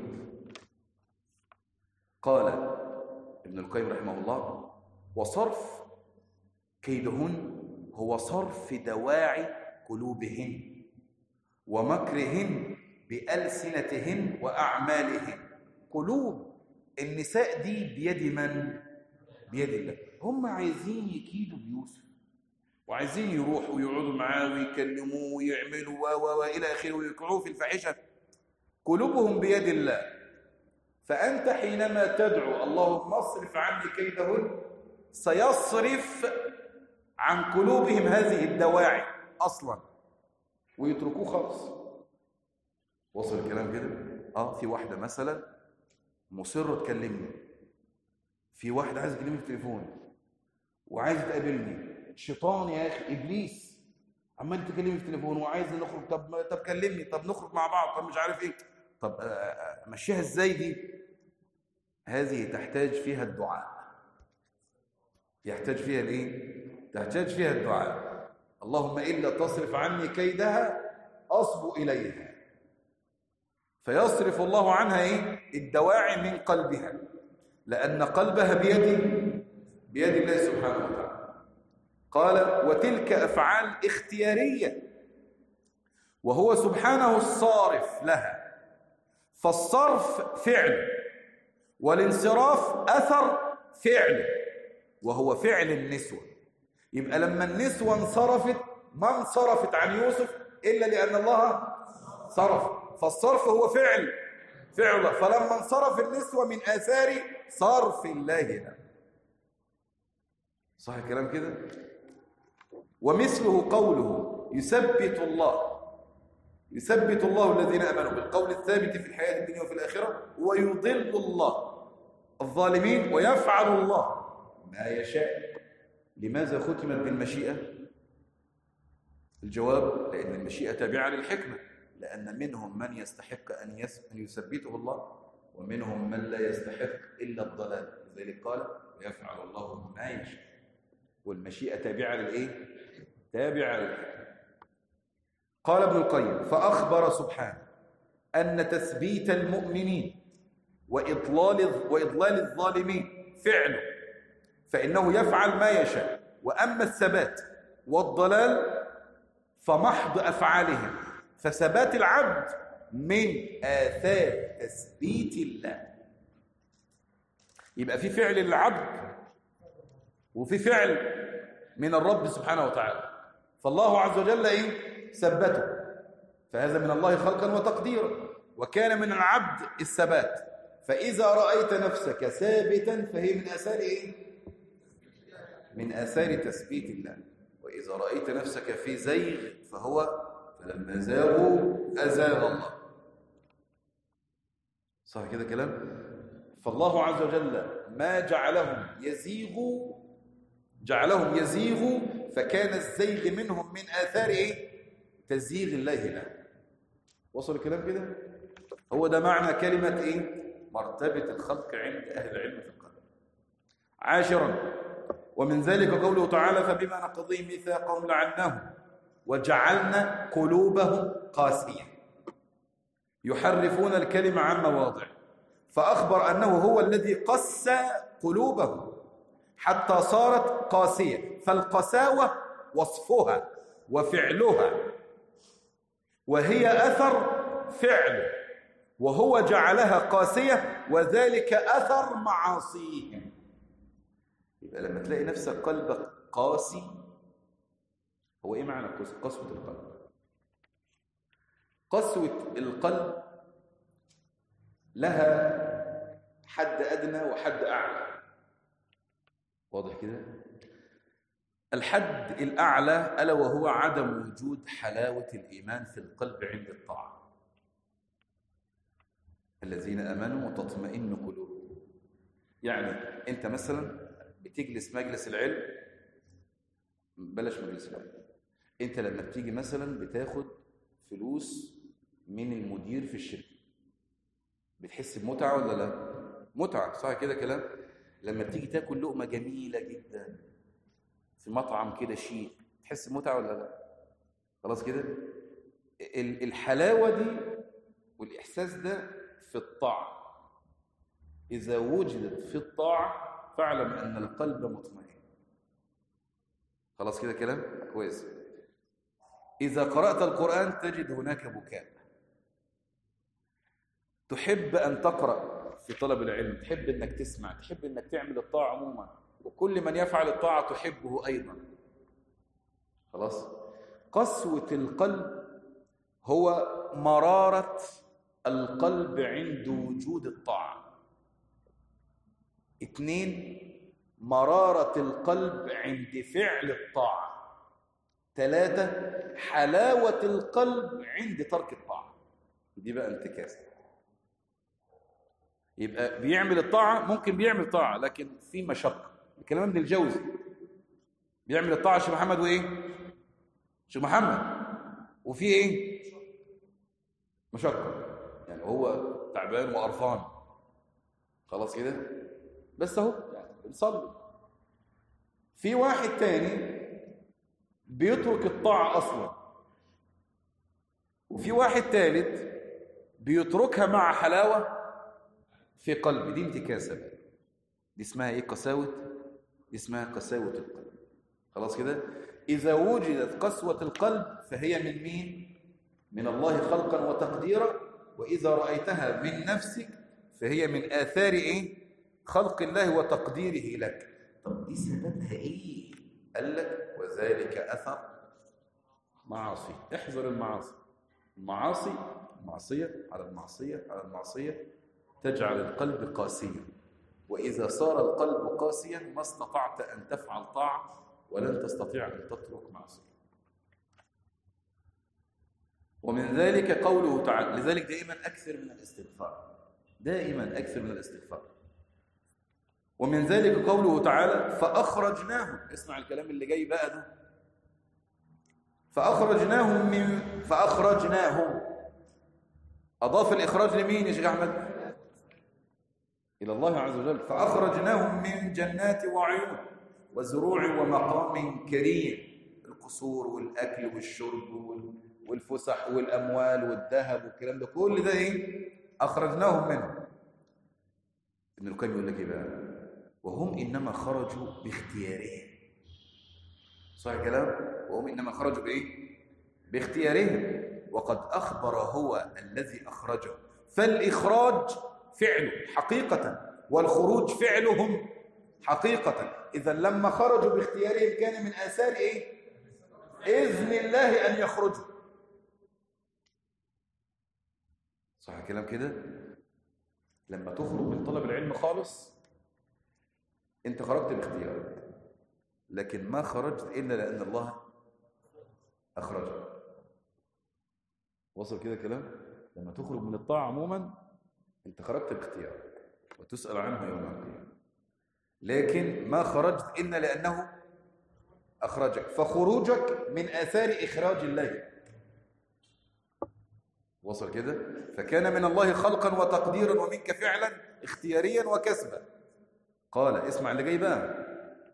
قال ابن القيم رحمه الله وصرف كيدهن هو صرف دواعي قلوبهن ومكرهن بألسنتهن وأعمالهن قلوب النساء دي بيد من؟ بيد الله هم عايزين يكيدوا بيوسف وعايزين يروحوا ويقعدوا معاه ويكلموه ويعملوا و و والى اخره ويوقعوه في الفاحشه قلوبهم بيد الله فانت حينما تدعو اللهم اصرف عني كيدهن سيصرف عن قلوبهم هذه الدواعي اصلا ويتركوه خالص وصل الكلام كده اه في واحده مثلا مصره تكلمني في واحد عايز يكلمني في التليفون وعايز تقابلني شيطان يا اخي ابليس عمال تكلمني في التليفون وعايز نخرج طب طب كلمني طب نخرج مع بعض طب مش عارف ايه طب آه، آه، مشيها ازاي دي هذه تحتاج فيها الدعاء يحتاج فيها الايه تحتاج فيها الدعاء اللهم الا تصرف عني كيدها اصب اليها فيصرف الله عنها ايه الدواعي من قلبها لان قلبها بيد بيد الله سبحانه وتعالى قال وتلك افعال اختياريه وهو سبحانه الصارف لها فالصرف فعل والانصراف أثر فعل وهو فعل النسوة يبقى لما النسوة انصرفت ما انصرفت عن يوسف إلا لأن الله صرف فالصرف هو فعل فعل فلما انصرف النسوة من آثار صرف الله له صح الكلام كده ومثله قوله يثبت الله يثبت الله الذين امنوا بالقول الثابت في الحياه الدنيا وفي الاخره ويضل الله الظالمين ويفعل الله ما يشاء لماذا ختمت بالمشيئه الجواب لان المشيئه تابعه للحكمه لان منهم من يستحق ان ان يثبته الله ومنهم من لا يستحق الا الضلال لذلك قال ويفعل الله ما يشاء والمشيئه تابعه للايه تابعه للحكمه قال ابن القيم فأخبر سبحانه أن تثبيت المؤمنين وإضلال, وإضلال الظالمين فعله فإنه يفعل ما يشاء وأما الثبات والضلال فمحض أفعالهم فثبات العبد من آثار تثبيت الله يبقى في فعل للعبد وفي فعل من الرب سبحانه وتعالى فالله عز وجل إيه ثبته فهذا من الله خلقا وتقديرا وكان من العبد الثبات فإذا رأيت نفسك ثابتا فهي من آثار إيه؟ من آثار تثبيت الله وإذا رأيت نفسك في زيغ فهو فلما زاغوا أزاغ الله صح كده كلام فالله عز وجل ما جعلهم يزيغوا جعلهم يزيغوا فكان الزيغ منهم من آثار إيه؟ تزييغ الله له وصل الكلام كده هو ده معنى كلمة إيه مرتبة الخلق عند أهل العلم في القلب عاشرا ومن ذلك قوله تعالى فبما نقضيهم ميثاقهم لعناهم وجعلنا قلوبهم قاسية يحرفون الكلمة عن مواضع فأخبر أنه هو الذي قس قلوبهم حتى صارت قاسية فالقساوة وصفها وفعلها وهي أثر فعل وهو جعلها قاسية وذلك أثر معاصيهم يبقى لما تلاقي نفسك قلبك قاسي هو إيه معنى قسوة القلب قسوة القلب لها حد أدنى وحد أعلى واضح كده الحد الأعلى ألا وهو عدم وجود حلاوة الإيمان في القلب عند الطاعة الذين أمنوا وتطمئن قلوبهم يعني أنت مثلا بتجلس مجلس العلم بلاش مجلس العلم أنت لما بتيجي مثلا بتاخد فلوس من المدير في الشركة بتحس بمتعة ولا لا؟ متعة صح كده كلام؟ لما بتيجي تاكل لقمة جميلة جدا في مطعم كده شيك تحس بمتعه ولا لا خلاص كده الحلاوه دي والاحساس ده في الطاعه اذا وجدت في الطاعه فاعلم ان القلب مطمئن خلاص كده كلام كويس اذا قرات القران تجد هناك بكاء تحب ان تقرا في طلب العلم تحب انك تسمع تحب انك تعمل الطاعه عموما وكل من يفعل الطاعة تحبه أيضا خلاص قسوة القلب هو مرارة القلب عند وجود الطاعة اثنين مرارة القلب عند فعل الطاعة ثلاثة حلاوة القلب عند ترك الطاعة دي بقى انتكاسة يبقى بيعمل الطاعة ممكن بيعمل طاعة لكن في مشقة الكلام ابن الجوزي بيعمل الطاعه شيخ محمد وايه شيخ محمد وفي ايه مشقه يعني وهو تعبان وقرفان خلاص كده بس اهو يعني بنصلي في واحد تاني بيترك الطاعة أصلا وفي واحد ثالث بيتركها مع حلاوة في قلبه دي انتكاسة بقى دي اسمها ايه قساوة دي اسمها قساوة القلب خلاص كده إذا وجدت قسوة القلب فهي من مين من الله خلقا وتقديرا وإذا رأيتها من نفسك فهي من آثار إيه خلق الله وتقديره لك طب دي سببها إيه قال لك وذلك أثر معاصي احذر المعاصي المعاصي المعصية على المعصية على المعصية تجعل القلب قاسيا وإذا صار القلب قاسيا ما استطعت أن تفعل طاعة ولن تستطيع أن تترك معصية ومن ذلك قوله تعالى لذلك دائما أكثر من الاستغفار دائما أكثر من الاستغفار ومن ذلك قوله تعالى فأخرجناهم اسمع الكلام اللي جاي بقى ده فأخرجناهم من فأخرجناهم أضاف الإخراج لمين يا شيخ أحمد إلى الله عز وجل فأخرجناهم من جنات وعيون وزروع ومقام كريم القصور والأكل والشرب والفسح والأموال والذهب والكلام ده كل ده إيه أخرجناهم منه ابن القيم يقول لك إيه بقى وهم إنما خرجوا باختيارهم صح الكلام وهم إنما خرجوا بإيه باختيارهم وقد أخبر هو الذي أخرجه فالإخراج فعله حقيقة والخروج فعلهم حقيقة إذا لما خرجوا باختيارهم كان من آثار إيه إذن الله أن يخرجوا صح الكلام كده لما تخرج من طلب العلم خالص انت خرجت باختيارك لكن ما خرجت إلا لأن الله أخرجك وصل كده كلام لما تخرج من الطاعة عموما انت خرجت باختيارك وتسأل عنه يوم القيامة لكن ما خرجت إلا لأنه أخرجك فخروجك من آثار إخراج الله وصل كده فكان من الله خلقا وتقديرا ومنك فعلا اختياريا وكسبا قال اسمع اللي جاي بقى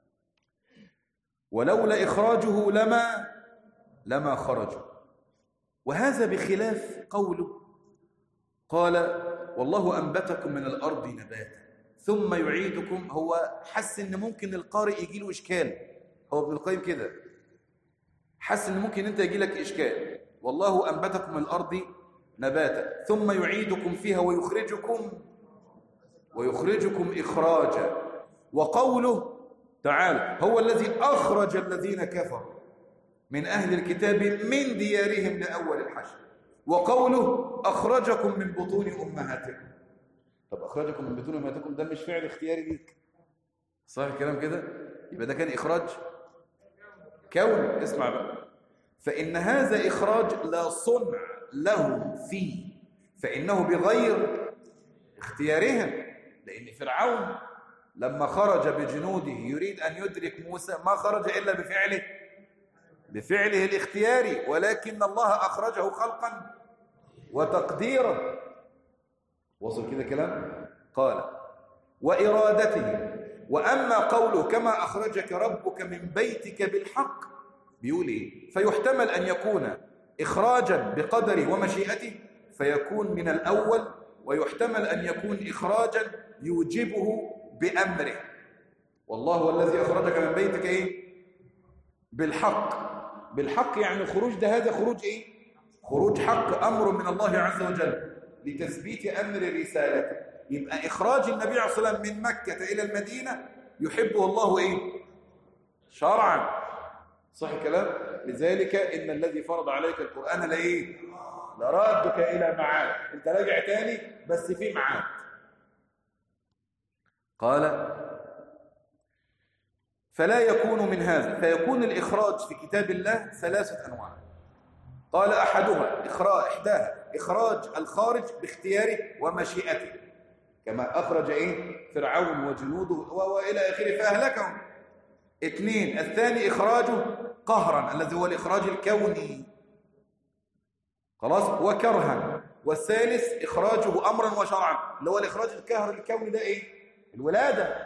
ولولا إخراجه لما لما خرجوا وهذا بخلاف قوله قال والله أنبتكم من الأرض نباتا ثم يعيدكم هو حس ان ممكن القارئ يجي له اشكال هو ابن القيم كده حس ان ممكن انت يجي لك اشكال والله انبتكم من الارض نباتا ثم يعيدكم فيها ويخرجكم ويخرجكم اخراجا وقوله تعالى هو الذي اخرج الذين كفروا من اهل الكتاب من ديارهم لاول الحشر وقوله اخرجكم من بطون امهاتكم طب أخرجكم من بطون أمهاتكم ده مش فعل اختياري ليك صح الكلام كده يبقى ده كان إخراج كوني اسمع بقى فإن هذا إخراج لا صنع له فيه فإنه بغير اختيارهم لأن فرعون لما خرج بجنوده يريد أن يدرك موسى ما خرج إلا بفعله بفعله الاختياري ولكن الله أخرجه خلقا وتقديرا وصل كده كلام قال وإرادته وأما قوله كما أخرجك ربك من بيتك بالحق بيقول إيه فيحتمل أن يكون إخراجا بقدره ومشيئته فيكون من الأول ويحتمل أن يكون إخراجا يوجبه بأمره والله هو الذي أخرجك من بيتك إيه بالحق بالحق يعني خروج ده هذا خروج إيه خروج حق أمر من الله عز وجل لتثبيت أمر رسالته يبقى إخراج النبي عليه الصلاة والسلام من مكة إلى المدينة يحبه الله إيه؟ شرعا صح الكلام؟ لذلك إن الذي فرض عليك القرآن لإيه؟ لرادك إلى معاد أنت راجع تاني بس في معاد قال فلا يكون من هذا فيكون الإخراج في كتاب الله ثلاثة أنواع قال أحدها إخراج إحداها إخراج الخارج باختياره ومشيئته كما أخرج إيه فرعون وجنوده وإلى آخره فأهلكهم اثنين الثاني إخراجه قهرا الذي هو الإخراج الكوني خلاص وكرها والثالث إخراجه أمرا وشرعا اللي هو الإخراج الكهر الكوني ده إيه الولادة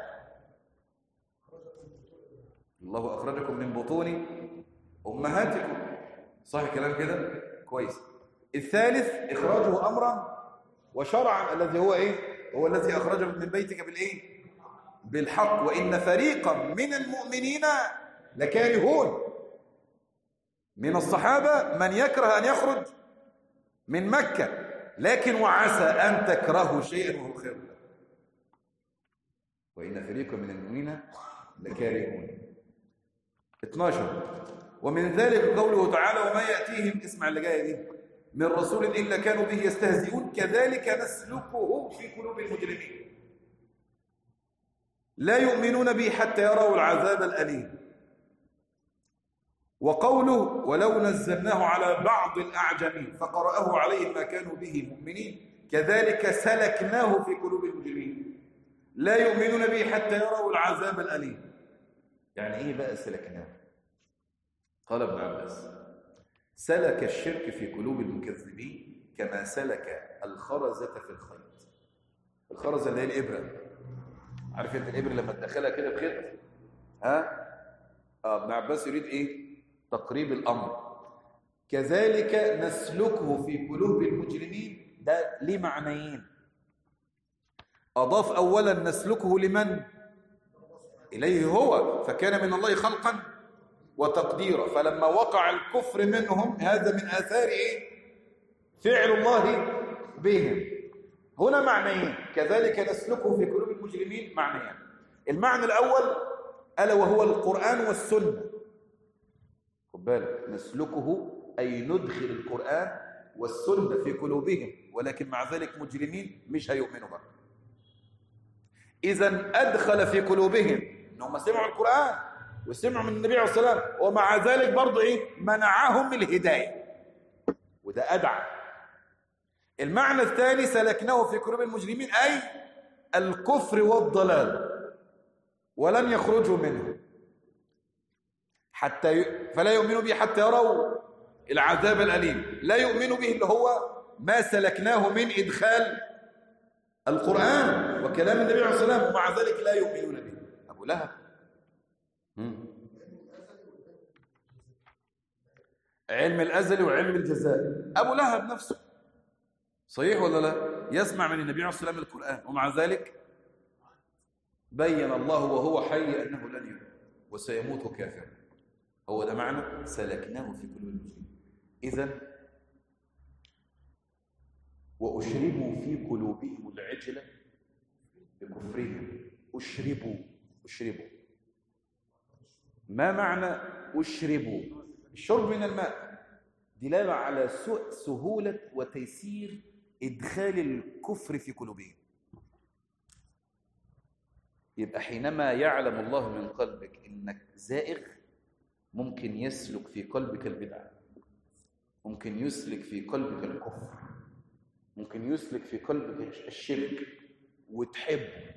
الله أخرجكم من بطون أمهاتكم صح كلام كده كويس الثالث إخراجه أمرا وشرعا الذي هو إيه هو الذي أخرجه من بيتك بالإيه بالحق وإن فريقا من المؤمنين لكارهون من الصحابة من يكره أن يخرج من مكة لكن وعسى أن تكرهوا شيئا وهو خير لكم وإن فريقا من المؤمنين لكارهون 12 ومن ذلك قوله تعالى وما يأتيهم اسمع اللي جايه دي من رسول إلا كانوا به يستهزئون كذلك نسلكه في قلوب المجرمين لا يؤمنون به حتى يروا العذاب الأليم وقوله ولو نزلناه على بعض الأعجمين فقرأه عليهم ما كانوا به مؤمنين كذلك سلكناه في قلوب المجرمين لا يؤمنون به حتى يروا العذاب الأليم يعني إيه بقى سلكناه قال ابن عباس سلك الشرك في قلوب المكذبين كما سلك الخرزة في الخيط الخرزة اللي هي الإبرة عارف انت الإبرة لما تدخلها كده بخيط ها آه ابن عباس يريد ايه تقريب الأمر كذلك نسلكه في قلوب المجرمين ده ليه معنيين أضاف أولا نسلكه لمن إليه هو فكان من الله خلقا وتقديرا فلما وقع الكفر منهم هذا من آثار إيه؟ فعل الله بهم هنا معنيين كذلك نسلكه في قلوب المجرمين معنيين المعنى الأول ألا وهو القرآن والسنة خد بالك نسلكه أي ندخل القرآن والسنة في قلوبهم ولكن مع ذلك مجرمين مش هيؤمنوا بقى إذا أدخل في قلوبهم أنهم سمعوا القرآن وسمعوا من النبي عليه الصلاة والسلام ومع ذلك برضه إيه منعهم الهداية وده أدعى المعنى الثاني سلكناه في قلوب المجرمين أي الكفر والضلال ولن يخرجوا منه حتى ي... فلا يؤمنوا به حتى يروا العذاب الأليم لا يؤمنوا به اللي هو ما سلكناه من إدخال القرآن وكلام النبي عليه الصلاة والسلام ومع ذلك لا يؤمنون به أبو لهب علم الأزل وعلم الجزاء أبو لهب نفسه صحيح ولا لا يسمع من النبي عليه الصلاة والسلام القرآن ومع ذلك بين الله وهو حي أنه لن يموت وسيموت كافرا هو ده معنى سلكناه في قلوب المسلمين إذا وأشربوا في قلوبهم العجلة بكفرهم أشربوا أشربوا ما معنى أشربوا الشرب من الماء دلالة على سهولة وتيسير إدخال الكفر في قلوبهم يبقى حينما يعلم الله من قلبك إنك زائغ ممكن يسلك في قلبك البدعة ممكن يسلك في قلبك الكفر ممكن يسلك في قلبك الشرك وتحبه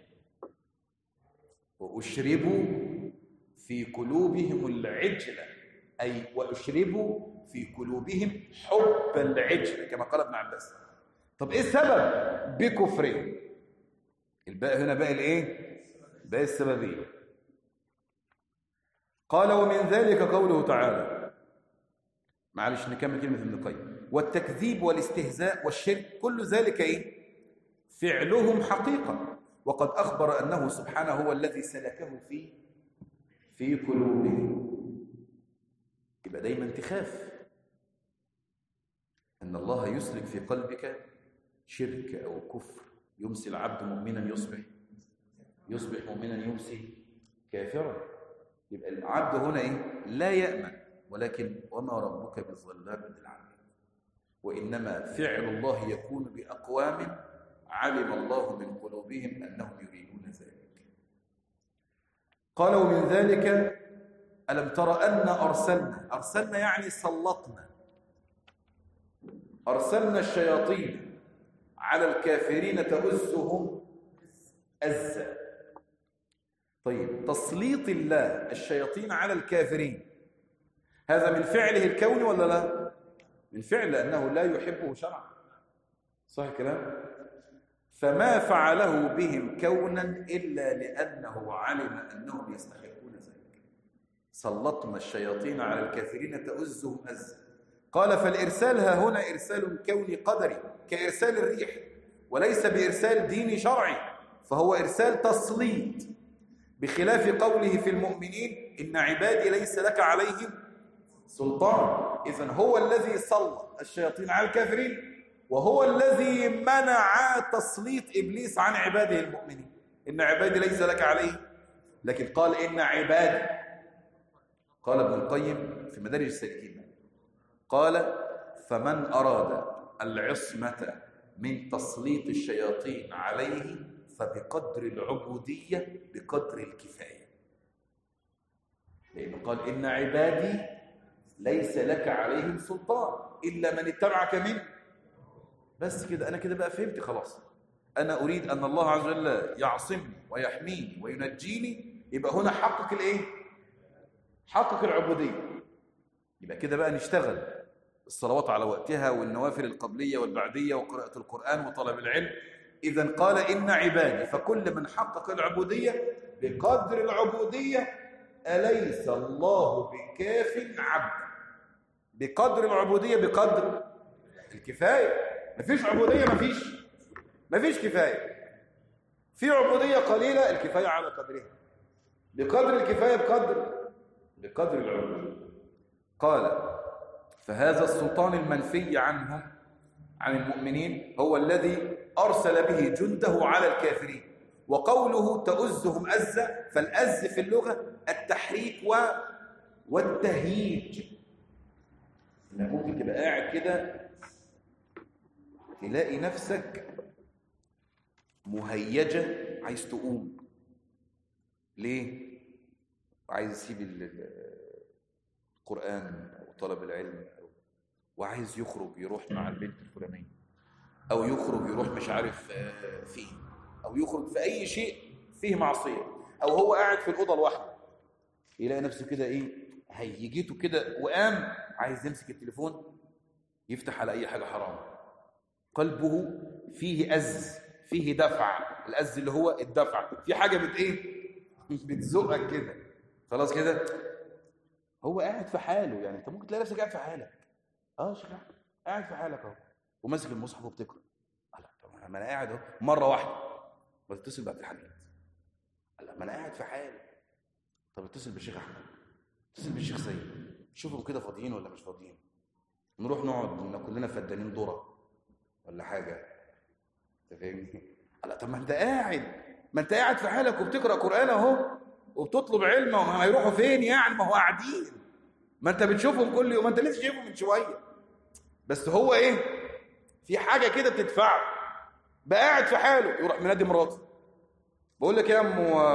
وأشربوا في قلوبهم العجلة أي وأشربوا في قلوبهم حب العجلة كما قال ابن عباس طب إيه السبب بكفرهم الباء هنا باء الإيه باء السببية قال ومن ذلك قوله تعالى معلش نكمل كلمة ابن القيم والتكذيب والاستهزاء والشرك كل ذلك إيه فعلهم حقيقة وقد أخبر أنه سبحانه هو الذي سلكه في في قلوبهم يبقى دايما تخاف أن الله يسلك في قلبك شرك أو كفر يمسي العبد مؤمنا يصبح يصبح مؤمنا يمسي كافرا يبقى العبد هنا إيه؟ لا يأمن ولكن وما ربك بالظلام للعبد وإنما فعل الله يكون بأقوام علم الله من قلوبهم أنهم يريدون ذلك قال ومن ذلك ألم تر أن أرسلنا أرسلنا يعني سلطنا أرسلنا الشياطين على الكافرين تؤزهم أزا طيب تسليط الله الشياطين على الكافرين هذا من فعله الكوني ولا لا من فعل لأنه لا يحبه شرعا صح الكلام فما فعله بهم كونا إلا لأنه علم أنهم يستحقون ذلك سلطنا الشياطين على الكافرين تؤزهم أزا قال فالإرسال ها هنا إرسال كوني قدري كإرسال الريح وليس بإرسال ديني شرعي فهو إرسال تسليط بخلاف قوله في المؤمنين إن عبادي ليس لك عليهم سلطان إذا هو الذي سلط الشياطين على الكافرين وهو الذي منع تسليط إبليس عن عباده المؤمنين إن عبادي ليس لك عليه لكن قال إن عبادي قال ابن القيم في مدارج السالكين قال فمن أراد العصمة من تسليط الشياطين عليه فبقدر العبودية بقدر الكفاية لأنه قال إن عبادي ليس لك عليهم سلطان إلا من اتبعك منه بس كده أنا كده بقى فهمت خلاص أنا أريد أن الله عز وجل يعصمني ويحميني وينجيني يبقى هنا حقق الإيه؟ حقق العبودية يبقى كده بقى نشتغل الصلوات على وقتها والنوافل القبلية والبعدية وقراءة القرآن وطلب العلم إذا قال إن عبادي فكل من حقق العبودية بقدر العبودية أليس الله بكاف عبدا بقدر العبودية بقدر الكفاية مفيش عبودية مفيش مفيش كفاية في عبودية قليلة الكفاية على قدرها بقدر الكفاية بقدر بقدر العبودية قال فهذا السلطان المنفي عنهم عن المؤمنين هو الذي أرسل به جنده على الكافرين وقوله تؤزهم أزة فالأز في اللغة التحريك و... والتهييج انك ممكن تبقى قاعد كده تلاقي نفسك مهيجة عايز تقوم ليه؟ عايز يسيب القرآن وطلب العلم وعايز يخرج يروح مع البنت الفلانية أو يخرج يروح مش عارف فين أو يخرج في أي شيء فيه معصية أو هو قاعد في الأوضة لوحده يلاقي نفسه كده إيه هيجيته كده وقام عايز يمسك التليفون يفتح على أي حاجة حرام قلبه فيه أز فيه دفع الأز اللي هو الدفع في حاجة بت إيه بتزقك كده خلاص كده هو قاعد في حاله يعني انت ممكن تلاقي نفسك قاعد في حالك اه شيخ قاعد في حالك اهو وماسك المصحف وبتقرا لا طب ما انا قاعد اهو مره واحده بتصل بعبد الحميد لا ما انا قاعد في حالي طب اتصل بالشيخ احمد اتصل بالشيخ سيد شوفهم كده فاضيين ولا مش فاضيين نروح نقعد كلنا فدانين ذره ولا حاجه انت فاهمني لا طب ما انت قاعد ما انت قاعد في حالك وبتقرا قران اهو وبتطلب علم وما هيروحوا فين يعني ما هو قاعدين ما انت بتشوفهم كل يوم ما انت لسه شايفهم من شويه بس هو ايه في حاجه كده بتدفعه بقى قاعد في حاله يروح منادي مراته بقول لك يا ام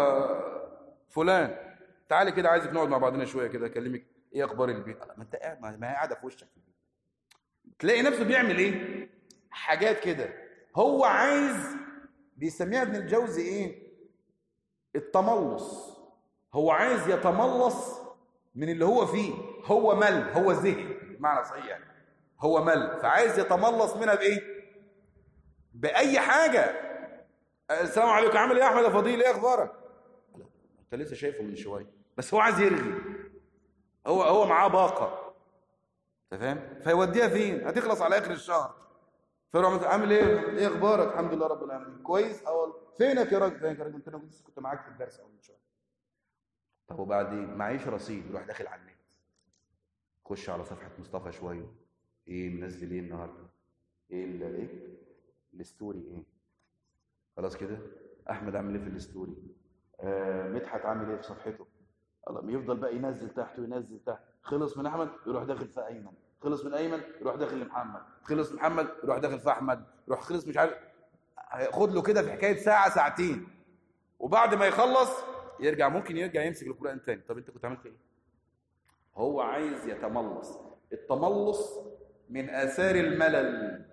فلان تعالي كده عايزك نقعد مع بعضنا شويه كده اكلمك ايه اخبار البيت ما انت قاعد ما هي قاعده في وشك تلاقي نفسه بيعمل ايه حاجات كده هو عايز بيسميها ابن الجوزي ايه التملص هو عايز يتملص من اللي هو فيه هو مل هو زهق بمعنى صحيح يعني هو مل فعايز يتملص منها بايه باي حاجه السلام عليكم عامل ايه يا احمد يا فضيل ايه اخبارك انت لسه شايفه من شويه بس هو عايز يرغي هو هو معاه باقه انت فاهم فيوديها فين هتخلص على اخر الشهر فيروح عامل ايه ايه اخبارك الحمد لله رب العالمين كويس اول فينك يا راجل فينك يا راجل انت انا كنت معاك في الدرس اول من شويه طب وبعدين معيش رصيد يروح داخل على النت خش على صفحه مصطفى شويه ايه منزل ايه النهارده ايه ايه الستوري ايه خلاص كده احمد عامل ايه في الستوري آه مدحت عامل ايه في صفحته الله يفضل بقى ينزل تحت وينزل تحت خلص من احمد يروح داخل في ايمن خلص من ايمن يروح داخل لمحمد خلص محمد يروح داخل في احمد يروح خلص مش عارف هياخد له كده في حكايه ساعه ساعتين وبعد ما يخلص يرجع ممكن يرجع يمسك القران تاني طب انت كنت عملت ايه هو عايز يتملص التملص من اثار الملل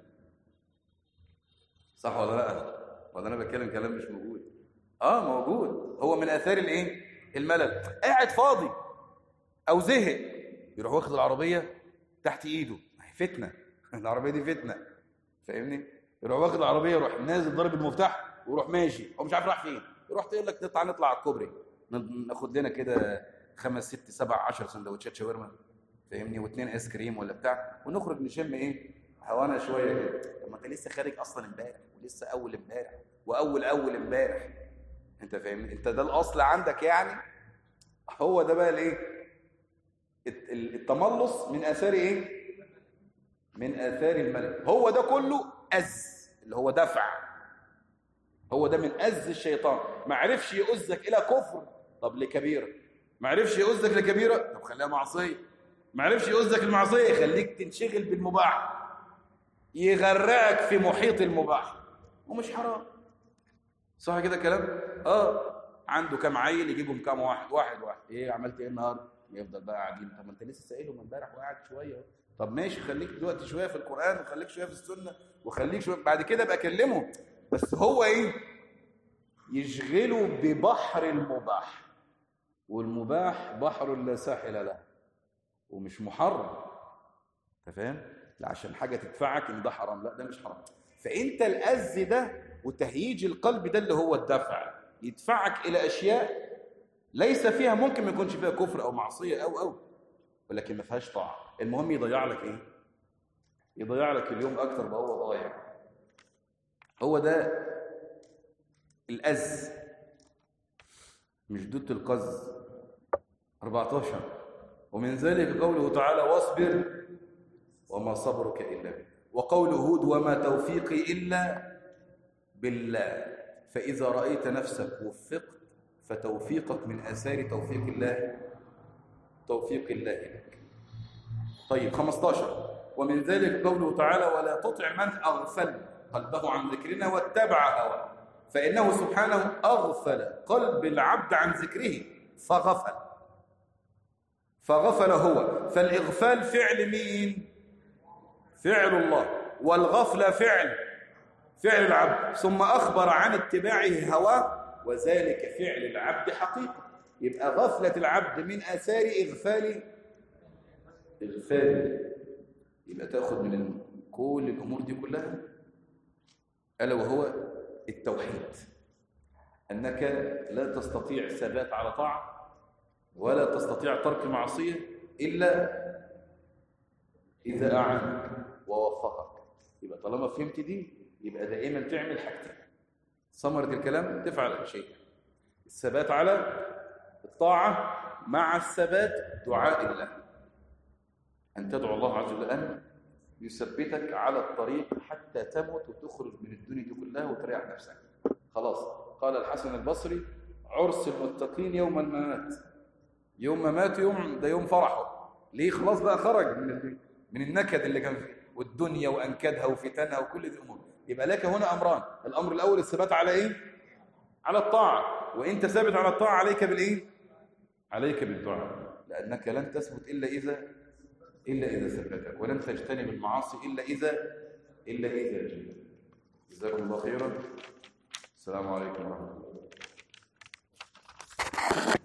صح ولا لا ولا انا بتكلم كلام مش موجود اه موجود هو من اثار الايه الملل قاعد فاضي او زهق يروح واخد العربيه تحت ايده فتنه العربيه دي فتنه فاهمني يروح واخد العربيه يروح نازل ضارب المفتاح ويروح ماشي هو مش عارف راح فين يروح تقول لك نطلع نطلع على الكوبري ن- ناخد لنا كده خمس ست سبع عشر سندوتشات شاورما فاهمني واثنين ايس كريم ولا بتاع ونخرج نشم ايه هوانا شويه كده طب ما انت لسه خارج اصلا امبارح ولسه اول امبارح واول اول امبارح انت فاهمني انت ده الاصل عندك يعني هو ده بقى الايه الت- ال- التملص من اثار ايه من اثار الملك هو ده كله أز اللي هو دفع هو ده من أز الشيطان ما عرفش يؤزك إلى كفر طب لكبيرة ما عرفش يؤزك لكبيرة طب خليها معصية ما عرفش يؤزك المعصية يخليك تنشغل بالمباح يغرقك في محيط المباح ومش حرام صح كده كلام اه عنده كام عيل يجيبهم كام واحد واحد واحد ايه عملت ايه النهارده يفضل بقى قاعدين طب ما انت لسه سائلهم امبارح وقاعد شويه أهو. طب ماشي خليك دلوقتي شويه في القران وخليك شويه في السنه وخليك شويه بعد كده ابقى كلمه بس هو ايه يشغله ببحر المباح والمباح بحر لا ساحل له ومش محرم انت فاهم لا عشان حاجه تدفعك ان ده حرام لا ده مش حرام فانت الاز ده وتهييج القلب ده اللي هو الدفع يدفعك الى اشياء ليس فيها ممكن ما يكونش فيها كفر او معصيه او او ولكن ما فيهاش طاعه المهم يضيع لك ايه يضيع لك اليوم اكتر ما هو ضايع هو ده الاز مش دوت القز 14 ومن ذلك قوله تعالى واصبر وما صبرك الا بالله وقول هود وما توفيقي الا بالله فاذا رايت نفسك وفقت فتوفيقك من اثار توفيق الله توفيق الله لك طيب 15 ومن ذلك قوله تعالى ولا تطع من اغفل قلبه عن ذكرنا واتبع هواه فانه سبحانه اغفل قلب العبد عن ذكره فغفل فغفل هو فالاغفال فعل مين فعل الله والغفله فعل فعل العبد ثم اخبر عن اتباعه هواه وذلك فعل العبد حقيقه يبقى غفله العبد من اثار اغفال اغفال يبقى تاخذ من كل الامور دي كلها الا وهو التوحيد انك لا تستطيع الثبات على طاعه ولا تستطيع ترك معصيه الا اذا اعانك ووفقك يبقى طالما فهمت دي يبقى دائما تعمل حاجتين ثمره الكلام تفعل شيء الثبات على الطاعه مع الثبات دعاء الله أن تدعو الله عز وجل أن يثبتك على الطريق حتى تموت وتخرج من الدنيا دي كلها وتريح نفسك خلاص قال الحسن البصري عرس المتقين يوم الممات يوم ما مات يوم ده يوم فرحه ليه خلاص بقى خرج من ال- من النكد اللي كان فيه والدنيا وانكدها وفتنها وكل دي امور يبقى لك هنا امران الامر الاول الثبات على ايه على الطاعه وانت ثابت على الطاعه عليك بالايه عليك بالدعاء لانك لن تثبت الا اذا إلا إذا ثبتك ولن تجتنب المعاصي إلا إذا إلا إذا جئت جزاكم الله خيرا السلام عليكم ورحمة الله